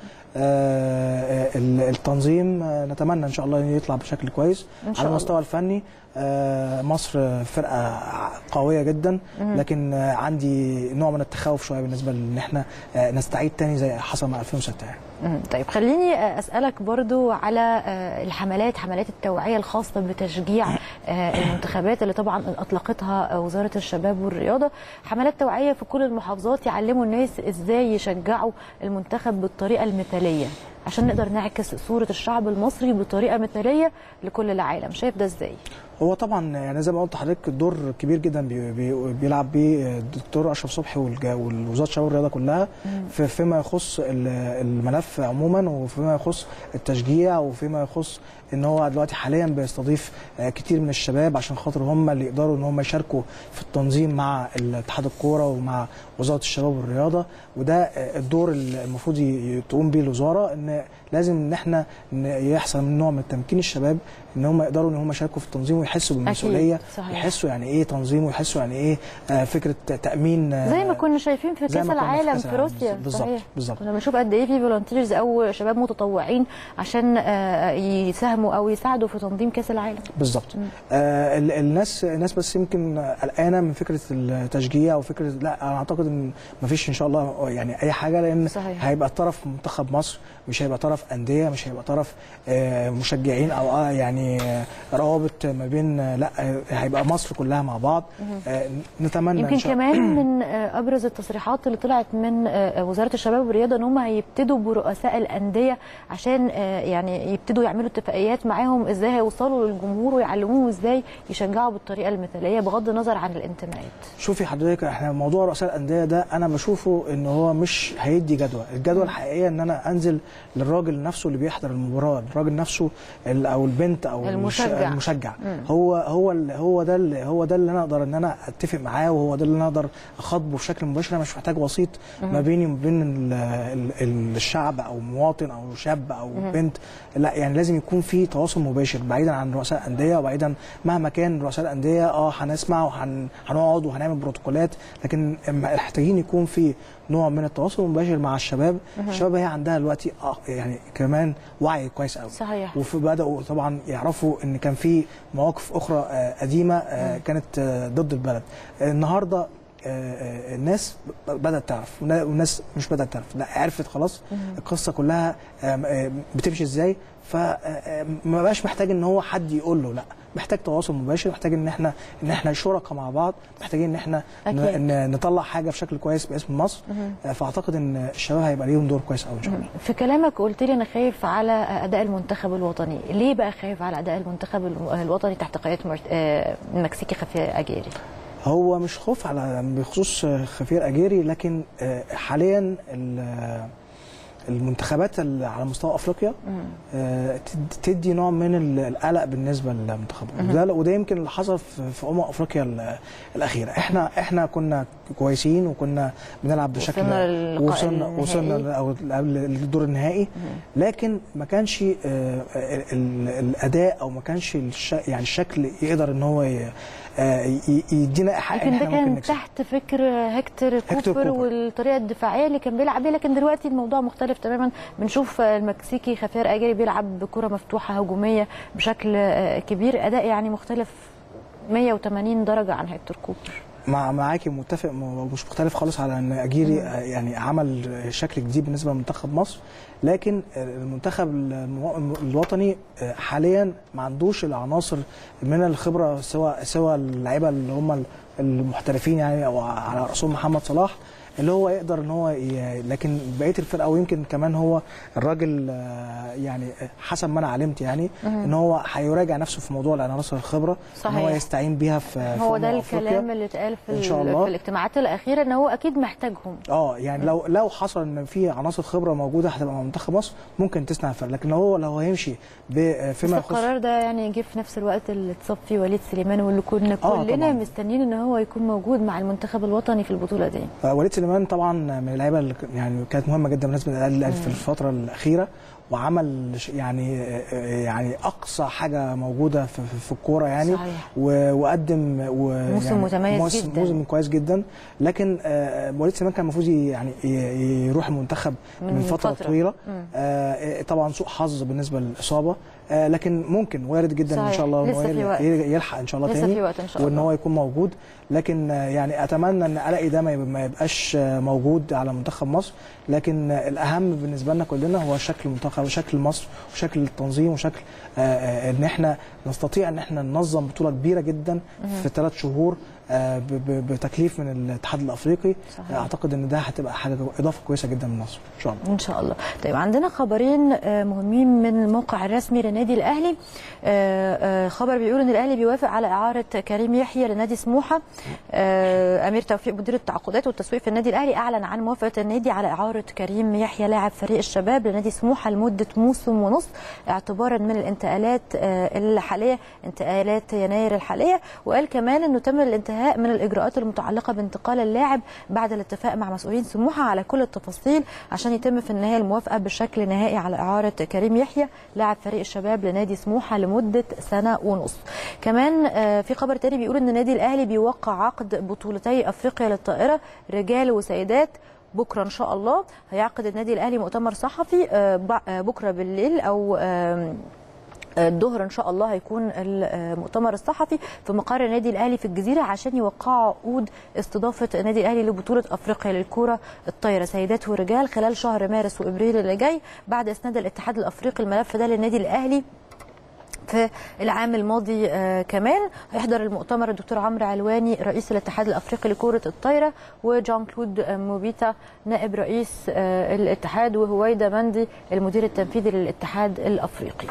Speaker 4: آه، آه، ال- التنظيم آه، نتمنى ان شاء الله يطلع بشكل كويس
Speaker 1: إن شاء
Speaker 4: على
Speaker 1: الله.
Speaker 4: المستوى الفني آه، مصر فرقه قويه جدا لكن آه، عندي نوع من التخوف شويه بالنسبه لان احنا آه، نستعيد تاني زي حصل مع 2006 يعني.
Speaker 1: مم. طيب خليني آه، اسالك برضو على آه، الحملات حملات التوعيه الخاصه بتشجيع آه، المنتخبات اللي طبعا اطلقتها آه، وزاره الشباب والرياضه حملات توعيه في كل المحافظات يعلموا الناس ازاي يشجعوا المنتخب بالطريقه المثاليه عشان نقدر نعكس صوره الشعب المصري بطريقه مثاليه لكل العالم شايف ده ازاي
Speaker 4: هو طبعا يعني زي ما قلت لحضرتك دور كبير جدا بي بي بيلعب بيه الدكتور اشرف صبحي والج- والوزاره الشباب والرياضه كلها في فيما يخص ال- الملف عموما وفيما يخص التشجيع وفيما يخص ان هو دلوقتي حاليا بيستضيف آه، كتير من الشباب عشان خاطر هم اللي يقدروا ان هم يشاركوا في التنظيم مع اتحاد الكوره ومع وزاره الشباب والرياضه وده آه، الدور اللي المفروض ي- تقوم بيه الوزاره ان لازم ان احنا ن- يحصل من نوع من تمكين الشباب ان هم يقدروا ان هم يشاركوا في التنظيم ويحسوا بالمسؤوليه
Speaker 1: صحيح.
Speaker 4: يحسوا يعني ايه تنظيم ويحسوا يعني ايه آه، فكره تامين آه،
Speaker 1: زي ما كنا شايفين في
Speaker 4: زي
Speaker 1: كاس
Speaker 4: ما كنا في
Speaker 1: العالم
Speaker 4: كأس
Speaker 1: في
Speaker 4: العالم.
Speaker 1: روسيا
Speaker 4: بالظبط،
Speaker 1: صحيح.
Speaker 4: بالظبط.
Speaker 1: كنا بنشوف قد ايه في فولنتيرز او شباب متطوعين عشان آه، يساهموا او يساعدوا في تنظيم كاس العالم
Speaker 4: بالظبط آه ال- الناس الناس بس يمكن قلقانه من فكره التشجيع وفكره لا انا اعتقد ان ما فيش ان شاء الله يعني اي حاجه لان
Speaker 1: صحيح.
Speaker 4: هيبقى طرف منتخب مصر مش هيبقى طرف انديه مش هيبقى طرف آه مشجعين او آه يعني آه روابط ما بين آه لا آه، هيبقى مصر كلها مع بعض آه نتمنى
Speaker 1: يمكن
Speaker 4: إن شاء
Speaker 1: كمان من آه، ابرز التصريحات اللي طلعت من آه، وزاره الشباب والرياضه ان هم هيبتدوا برؤساء الانديه عشان آه، يعني يبتدوا يعملوا اتفاقيات معاهم ازاي هيوصلوا للجمهور ويعلموهم ازاي يشجعوا بالطريقه المثاليه بغض النظر عن الانتماءات
Speaker 4: شوفي حضرتك احنا موضوع رؤساء الانديه ده انا بشوفه ان هو مش هيدي جدوى، الجدوى الحقيقيه ان انا انزل للراجل نفسه اللي بيحضر المباراه الراجل نفسه ال- او البنت او
Speaker 1: المشجع.
Speaker 4: المشجع هو هو ال- هو ده ال- هو ده اللي انا اقدر ان انا اتفق معاه وهو ده اللي انا اقدر اخاطبه بشكل مباشر انا مش محتاج وسيط ما بيني وما بين ال- ال- ال- الشعب او مواطن او شاب او بنت لا يعني لازم يكون في تواصل مباشر بعيدا عن رؤساء الانديه وبعيدا مهما كان رؤساء الانديه اه هنسمع وهنقعد وهنعمل بروتوكولات لكن محتاجين يكون في نوع من التواصل المباشر مع الشباب الشباب هي عندها دلوقتي آه يعني كمان وعي كويس قوي
Speaker 1: صحيح.
Speaker 4: وبداوا طبعا يعرفوا ان كان في مواقف اخرى آه، قديمه آه، كانت آه، ضد البلد آه، النهارده آه، آه، الناس ب- بدات تعرف ونا- والناس مش بدات تعرف لا عرفت خلاص القصه كلها آم، آم، بتمشي ازاي فما بقاش محتاج ان هو حد يقول له لا محتاج تواصل مباشر محتاج ان احنا ان احنا شركاء مع بعض محتاجين ان احنا ن-
Speaker 1: أكيد.
Speaker 4: ن- نطلع حاجه بشكل كويس باسم مصر آه، فاعتقد ان الشباب هيبقى ليهم دور كويس قوي ان شاء الله
Speaker 1: في كلامك قلت لي انا خايف على اداء المنتخب الوطني ليه بقى خايف على اداء المنتخب الم- الوطني تحت قياده مرت- آه، المكسيكي خفير اجيري
Speaker 4: هو مش خوف على بخصوص خفير اجيري لكن آه، حاليا ال- المنتخبات اللي على مستوى افريقيا آه، تد- تدي نوع من ال- القلق بالنسبه للمنتخب وده وده يمكن اللي حصل في في امم افريقيا ال- الاخيره احنا احنا كنا كويسين وكنا بنلعب بشكل
Speaker 1: وصلنا للقاء
Speaker 4: وصلنا
Speaker 1: النهائي.
Speaker 4: وصلنا ل- او قبل الدور النهائي لكن ما كانش آه، ال- ال- الاداء او ما كانش الش يعني الشكل يقدر ان هو ي- آه، ي- يدينا ايحاء ان
Speaker 1: لكن ده
Speaker 4: احنا ممكن
Speaker 1: كان
Speaker 4: نكسب
Speaker 1: تحت فكر هكتور
Speaker 4: هكتور
Speaker 1: كوبر
Speaker 4: كوبر.
Speaker 1: والطريقه الدفاعيه اللي كان بيلعب بيها لكن دلوقتي الموضوع مختلف تماما بنشوف المكسيكي خفير اجري بيلعب بكره مفتوحه هجوميه بشكل آه، كبير اداء يعني مختلف 180 درجه عن هكتور كوبر
Speaker 4: مع معاكي متفق ومش مختلف خالص على ان اجيري آه، يعني عمل شكل جديد بالنسبه لمنتخب مصر لكن المنتخب المو- الوطني آه، حاليا ما عندوش العناصر من الخبره سواء سواء اللعيبه اللي هم المحترفين يعني او على راسهم محمد صلاح اللي هو يقدر ان هو ي... لكن بقيه الفرقه ويمكن كمان هو الراجل آه، يعني حسب ما انا علمت يعني ان هو هيراجع نفسه في موضوع العناصر الخبره ان هو
Speaker 1: صحيح.
Speaker 4: يستعين بيها في في
Speaker 1: هو ده
Speaker 4: أمم أفريقيا.
Speaker 1: الكلام اللي اتقال في,
Speaker 4: إن شاء
Speaker 1: ال-
Speaker 4: الله.
Speaker 1: في الاجتماعات الاخيره ان هو اكيد محتاجهم
Speaker 4: اه يعني لو لو حصل ان في عناصر خبره موجوده هتبقى مع منتخب مصر ممكن تصنع فرق لكن لو هو لو هيمشي ب-
Speaker 1: بس
Speaker 4: فيما يخص
Speaker 1: القرار ده يعني جه في نفس الوقت اللي اتصاب فيه وليد سليمان واللي كنا
Speaker 4: آه،
Speaker 1: كلنا
Speaker 4: طبعاً.
Speaker 1: مستنيين ان هو يكون موجود مع المنتخب الوطني في البطوله دي
Speaker 4: آه، وليد سليمان طبعا من اللعيبه اللي ك- يعني كانت مهمه جدا بالنسبه للاهلي الأهلي في الفتره الاخيره وعمل ش- يعني آه، آه، يعني اقصى حاجه موجوده في, في- في الكوره يعني
Speaker 1: صحيح.
Speaker 4: و- وقدم و
Speaker 1: موسم
Speaker 4: يعني
Speaker 1: متميز
Speaker 4: موسم-
Speaker 1: جداً.
Speaker 4: موسم كويس جدا لكن آه، وليد سليمان كان المفروض ي- يعني ي- يروح المنتخب
Speaker 1: من
Speaker 4: من فتره
Speaker 1: فترة.
Speaker 4: طويله
Speaker 1: مم.
Speaker 4: آه، طبعا سوء حظ بالنسبه للاصابه آه، لكن ممكن وارد جدا ان
Speaker 1: صحيح.
Speaker 4: شاء الله إن هو
Speaker 1: لسه في
Speaker 4: يل-
Speaker 1: وقت.
Speaker 4: يلحق ان شاء الله
Speaker 1: لسه
Speaker 4: تاني
Speaker 1: في وقت إن شاء
Speaker 4: وان
Speaker 1: الله.
Speaker 4: هو يكون موجود لكن آه، يعني اتمنى ان قلقي ده ما يب- ما يبقاش آه، موجود على منتخب مصر لكن آه، الاهم بالنسبه لنا كلنا هو شكل المنتخب وشكل مصر وشكل التنظيم وشكل آه، آه، ان احنا نستطيع ان احنا ننظم بطوله كبيره جدا في ثلاث شهور آه، ب- ب- بتكليف من الاتحاد الافريقي
Speaker 1: صحيح.
Speaker 4: اعتقد ان ده هتبقى حاجه اضافه كويسه جدا من مصر ان شاء الله
Speaker 1: ان شاء الله طيب عندنا خبرين آه، مهمين من الموقع الرسمي لنادي الاهلي آه، آه، خبر بيقول ان الاهلي بيوافق على اعاره كريم يحيى لنادي سموحه آه، امير توفيق مدير التعاقدات والتسويق في النادي الاهلي اعلن عن موافقه النادي على اعاره كريم يحيى لاعب فريق الشباب لنادي سموحه لمده موسم ونصف اعتبارا من الانتقالات آه، الحاليه انتقالات يناير الحاليه وقال كمان انه تم الانتهاء من الاجراءات المتعلقه بانتقال اللاعب بعد الاتفاق مع مسؤولين سموحه على كل التفاصيل عشان يتم في النهايه الموافقه بشكل نهائي على اعاره كريم يحيى لاعب فريق الشباب لنادي سموحه لمده سنه ونص. كمان آه، في خبر تاني بيقول ان النادي الاهلي بيوقع عقد بطولتي افريقيا للطائره رجال وسيدات بكره ان شاء الله هيعقد النادي الاهلي مؤتمر صحفي آه، ب- آه، بكره بالليل او آم، الظهر ان شاء الله هيكون المؤتمر الصحفي في مقر النادي الاهلي في الجزيره عشان يوقعوا عقود استضافه النادي الاهلي لبطوله افريقيا للكره الطايره سيدات ورجال خلال شهر مارس وابريل اللي جاي بعد اسناد الاتحاد الافريقي الملف ده للنادي الاهلي في العام الماضي آه كمان هيحضر المؤتمر الدكتور عمرو علواني رئيس الاتحاد الافريقي لكره الطايره وجان كلود آه، موبيتا نائب رئيس آه الاتحاد وهويدا مندي المدير التنفيذي للاتحاد الافريقي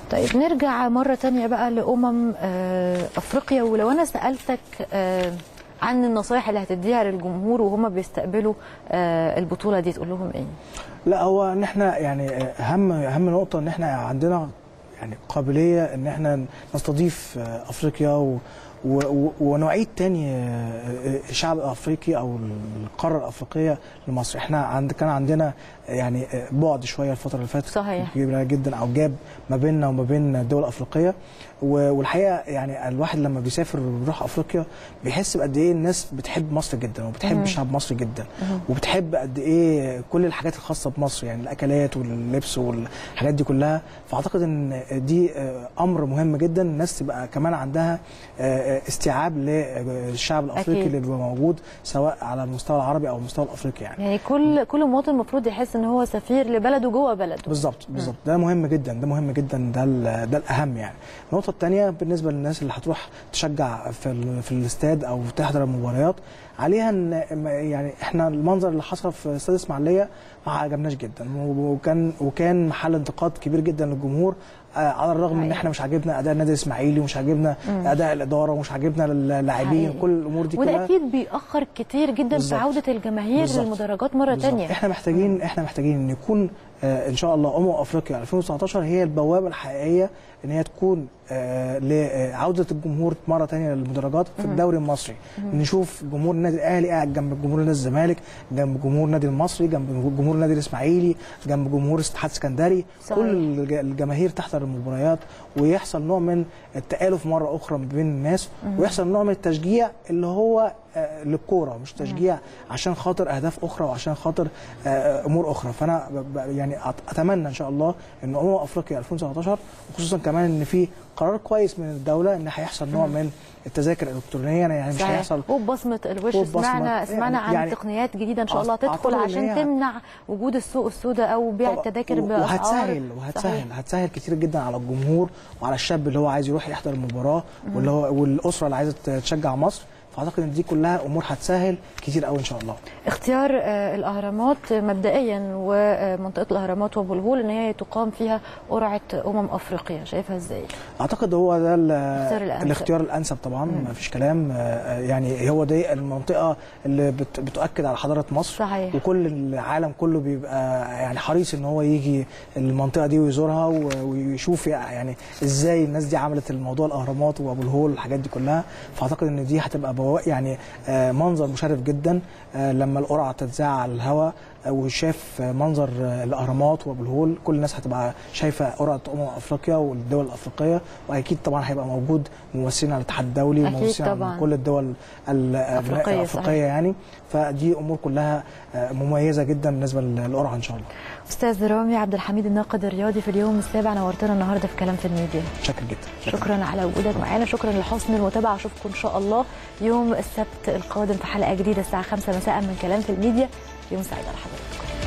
Speaker 1: طيب نرجع مرة تانية بقى لأمم آه، أفريقيا ولو أنا سألتك آه، عن النصائح اللي هتديها للجمهور وهم بيستقبلوا آه، البطولة دي تقول لهم إيه؟
Speaker 4: لا هو ان احنا يعني اهم اهم نقطه ان احنا عندنا يعني قابليه ان احنا نستضيف افريقيا و و- و- ونعيد تاني الشعب الافريقي او القاره الافريقيه لمصر احنا عند كان عندنا يعني بعد شويه الفتره اللي فاتت
Speaker 1: صحيح.
Speaker 4: كبير جدا او جاب ما بيننا وما بين الدول الافريقيه و- والحقيقه يعني الواحد لما بيسافر ويروح افريقيا بيحس بقد ايه الناس بتحب مصر جدا وبتحب شعب مصر جدا وبتحب قد ايه كل الحاجات الخاصه بمصر يعني الاكلات واللبس والحاجات دي كلها فاعتقد ان دي آه، امر مهم جدا الناس تبقى كمان عندها آه، آه، استيعاب للشعب الافريقي
Speaker 1: أكيد.
Speaker 4: اللي بيبقى موجود سواء على المستوى العربي او المستوى الافريقي يعني
Speaker 1: يعني كل كل مواطن المفروض يحس إن هو سفير لبلده جوه بلده
Speaker 4: بالظبط بالظبط ده مهم جدا ده مهم جدا ده ال- ده الاهم يعني النقطه الثانيه بالنسبه للناس اللي هتروح تشجع في ال- في الاستاد او تحضر المباريات عليها ان ما- يعني احنا المنظر اللي حصل في استاد اسماعيليه ما عجبناش جدا وكان وكان محل انتقاد كبير جدا للجمهور آه، على الرغم ان
Speaker 1: حقيقي.
Speaker 4: احنا مش عاجبنا اداء النادي الاسماعيلي ومش عاجبنا اداء الاداره ومش عاجبنا اللاعبين
Speaker 1: حقيقي.
Speaker 4: كل الامور دي
Speaker 1: وده
Speaker 4: كلها
Speaker 1: أكيد بيأخر كتير جدا في
Speaker 4: بالظبط.
Speaker 1: عودة الجماهير
Speaker 4: بالظبط.
Speaker 1: للمدرجات مرة
Speaker 4: بالظبط.
Speaker 1: تانية
Speaker 4: احنا محتاجين احنا محتاجين ان يكون آه ان شاء الله امم افريقيا 2019 هي البوابه الحقيقيه ان هي تكون آه لعوده الجمهور مره ثانيه للمدرجات في الدوري المصري نشوف جمهور النادي الاهلي قاعد جنب جمهور نادي الزمالك جنب جمهور النادي المصري جنب جمهور النادي الاسماعيلي جنب جمهور اتحاد اسكندري
Speaker 1: صحيح.
Speaker 4: كل الج- الجماهير تحضر المباريات ويحصل نوع من التآلف مره اخرى ما بين الناس ويحصل نوع من التشجيع اللي هو آه، للكوره مش تشجيع عشان خاطر اهداف اخرى وعشان خاطر آه، امور اخرى فانا ب- ب- يعني أت- اتمنى ان شاء الله ان امم افريقيا 2019 وخصوصا كمان ان في قرار كويس من الدوله ان هيحصل نوع من التذاكر الالكترونيه يعني مش
Speaker 1: صحيح.
Speaker 4: هيحصل
Speaker 1: وببصمة الوش
Speaker 4: وببصمة.
Speaker 1: سمعنا سمعنا عن
Speaker 4: يعني-
Speaker 1: تقنيات جديدة إن شاء الله
Speaker 4: أعتقد
Speaker 1: تدخل
Speaker 4: إن
Speaker 1: عشان
Speaker 4: هي-
Speaker 1: تمنع وجود السوق السوداء أو بيع
Speaker 4: طبعاً.
Speaker 1: التذاكر
Speaker 4: و-
Speaker 1: بأسعار
Speaker 4: وهتسهل وهتسهل
Speaker 1: صحيح.
Speaker 4: هتسهل كتير جدا على الجمهور وعلى الشاب اللي هو عايز يروح يحضر المباراه واللي هو والاسره اللي عايزه تشجع مصر فاعتقد ان دي كلها امور هتسهل كتير قوي ان شاء الله
Speaker 1: اختيار آه، الاهرامات مبدئيا ومنطقه الاهرامات وابو الهول ان هي تقام فيها قرعه امم افريقيا شايفها ازاي؟
Speaker 4: اعتقد هو ده ال-
Speaker 1: الاختيار الأنسب.
Speaker 4: الاختيار الانسب طبعا ما فيش كلام آه، يعني هو دي المنطقه اللي بت- بتؤكد على حضاره مصر
Speaker 1: صحيح.
Speaker 4: وكل العالم كله بيبقى يعني حريص ان هو يجي المنطقه دي ويزورها و- ويشوف يعني ازاي الناس دي عملت الموضوع الاهرامات وابو الهول والحاجات دي كلها فاعتقد ان دي هتبقى بوا- يعني آه، منظر مشرف جدا آه، لما القرعه تتذاع على الهواء آه، وشاف آه، منظر آه، الاهرامات وابو الهول كل الناس هتبقى شايفه قرعه امم افريقيا والدول الافريقيه واكيد طبعا هيبقى موجود ممثلين على الاتحاد الدولي
Speaker 1: أكيد
Speaker 4: وممثلين
Speaker 1: طبعاً.
Speaker 4: عن كل الدول ال-
Speaker 1: أفريقية،
Speaker 4: الافريقيه
Speaker 1: صحيح.
Speaker 4: يعني فدي امور كلها آه، مميزه جدا بالنسبه للقرعه ان شاء الله
Speaker 1: استاذ رامي عبد الحميد الناقد الرياضي في اليوم السابع نورتنا النهارده في كلام في الميديا
Speaker 4: شكرا جدا
Speaker 1: شكرا على وجودك معانا شكرا لحسن المتابعه اشوفكم ان شاء الله يوم السبت القادم في حلقه جديده الساعه 5 مساء من كلام في الميديا يوم سعيد على حضراتكم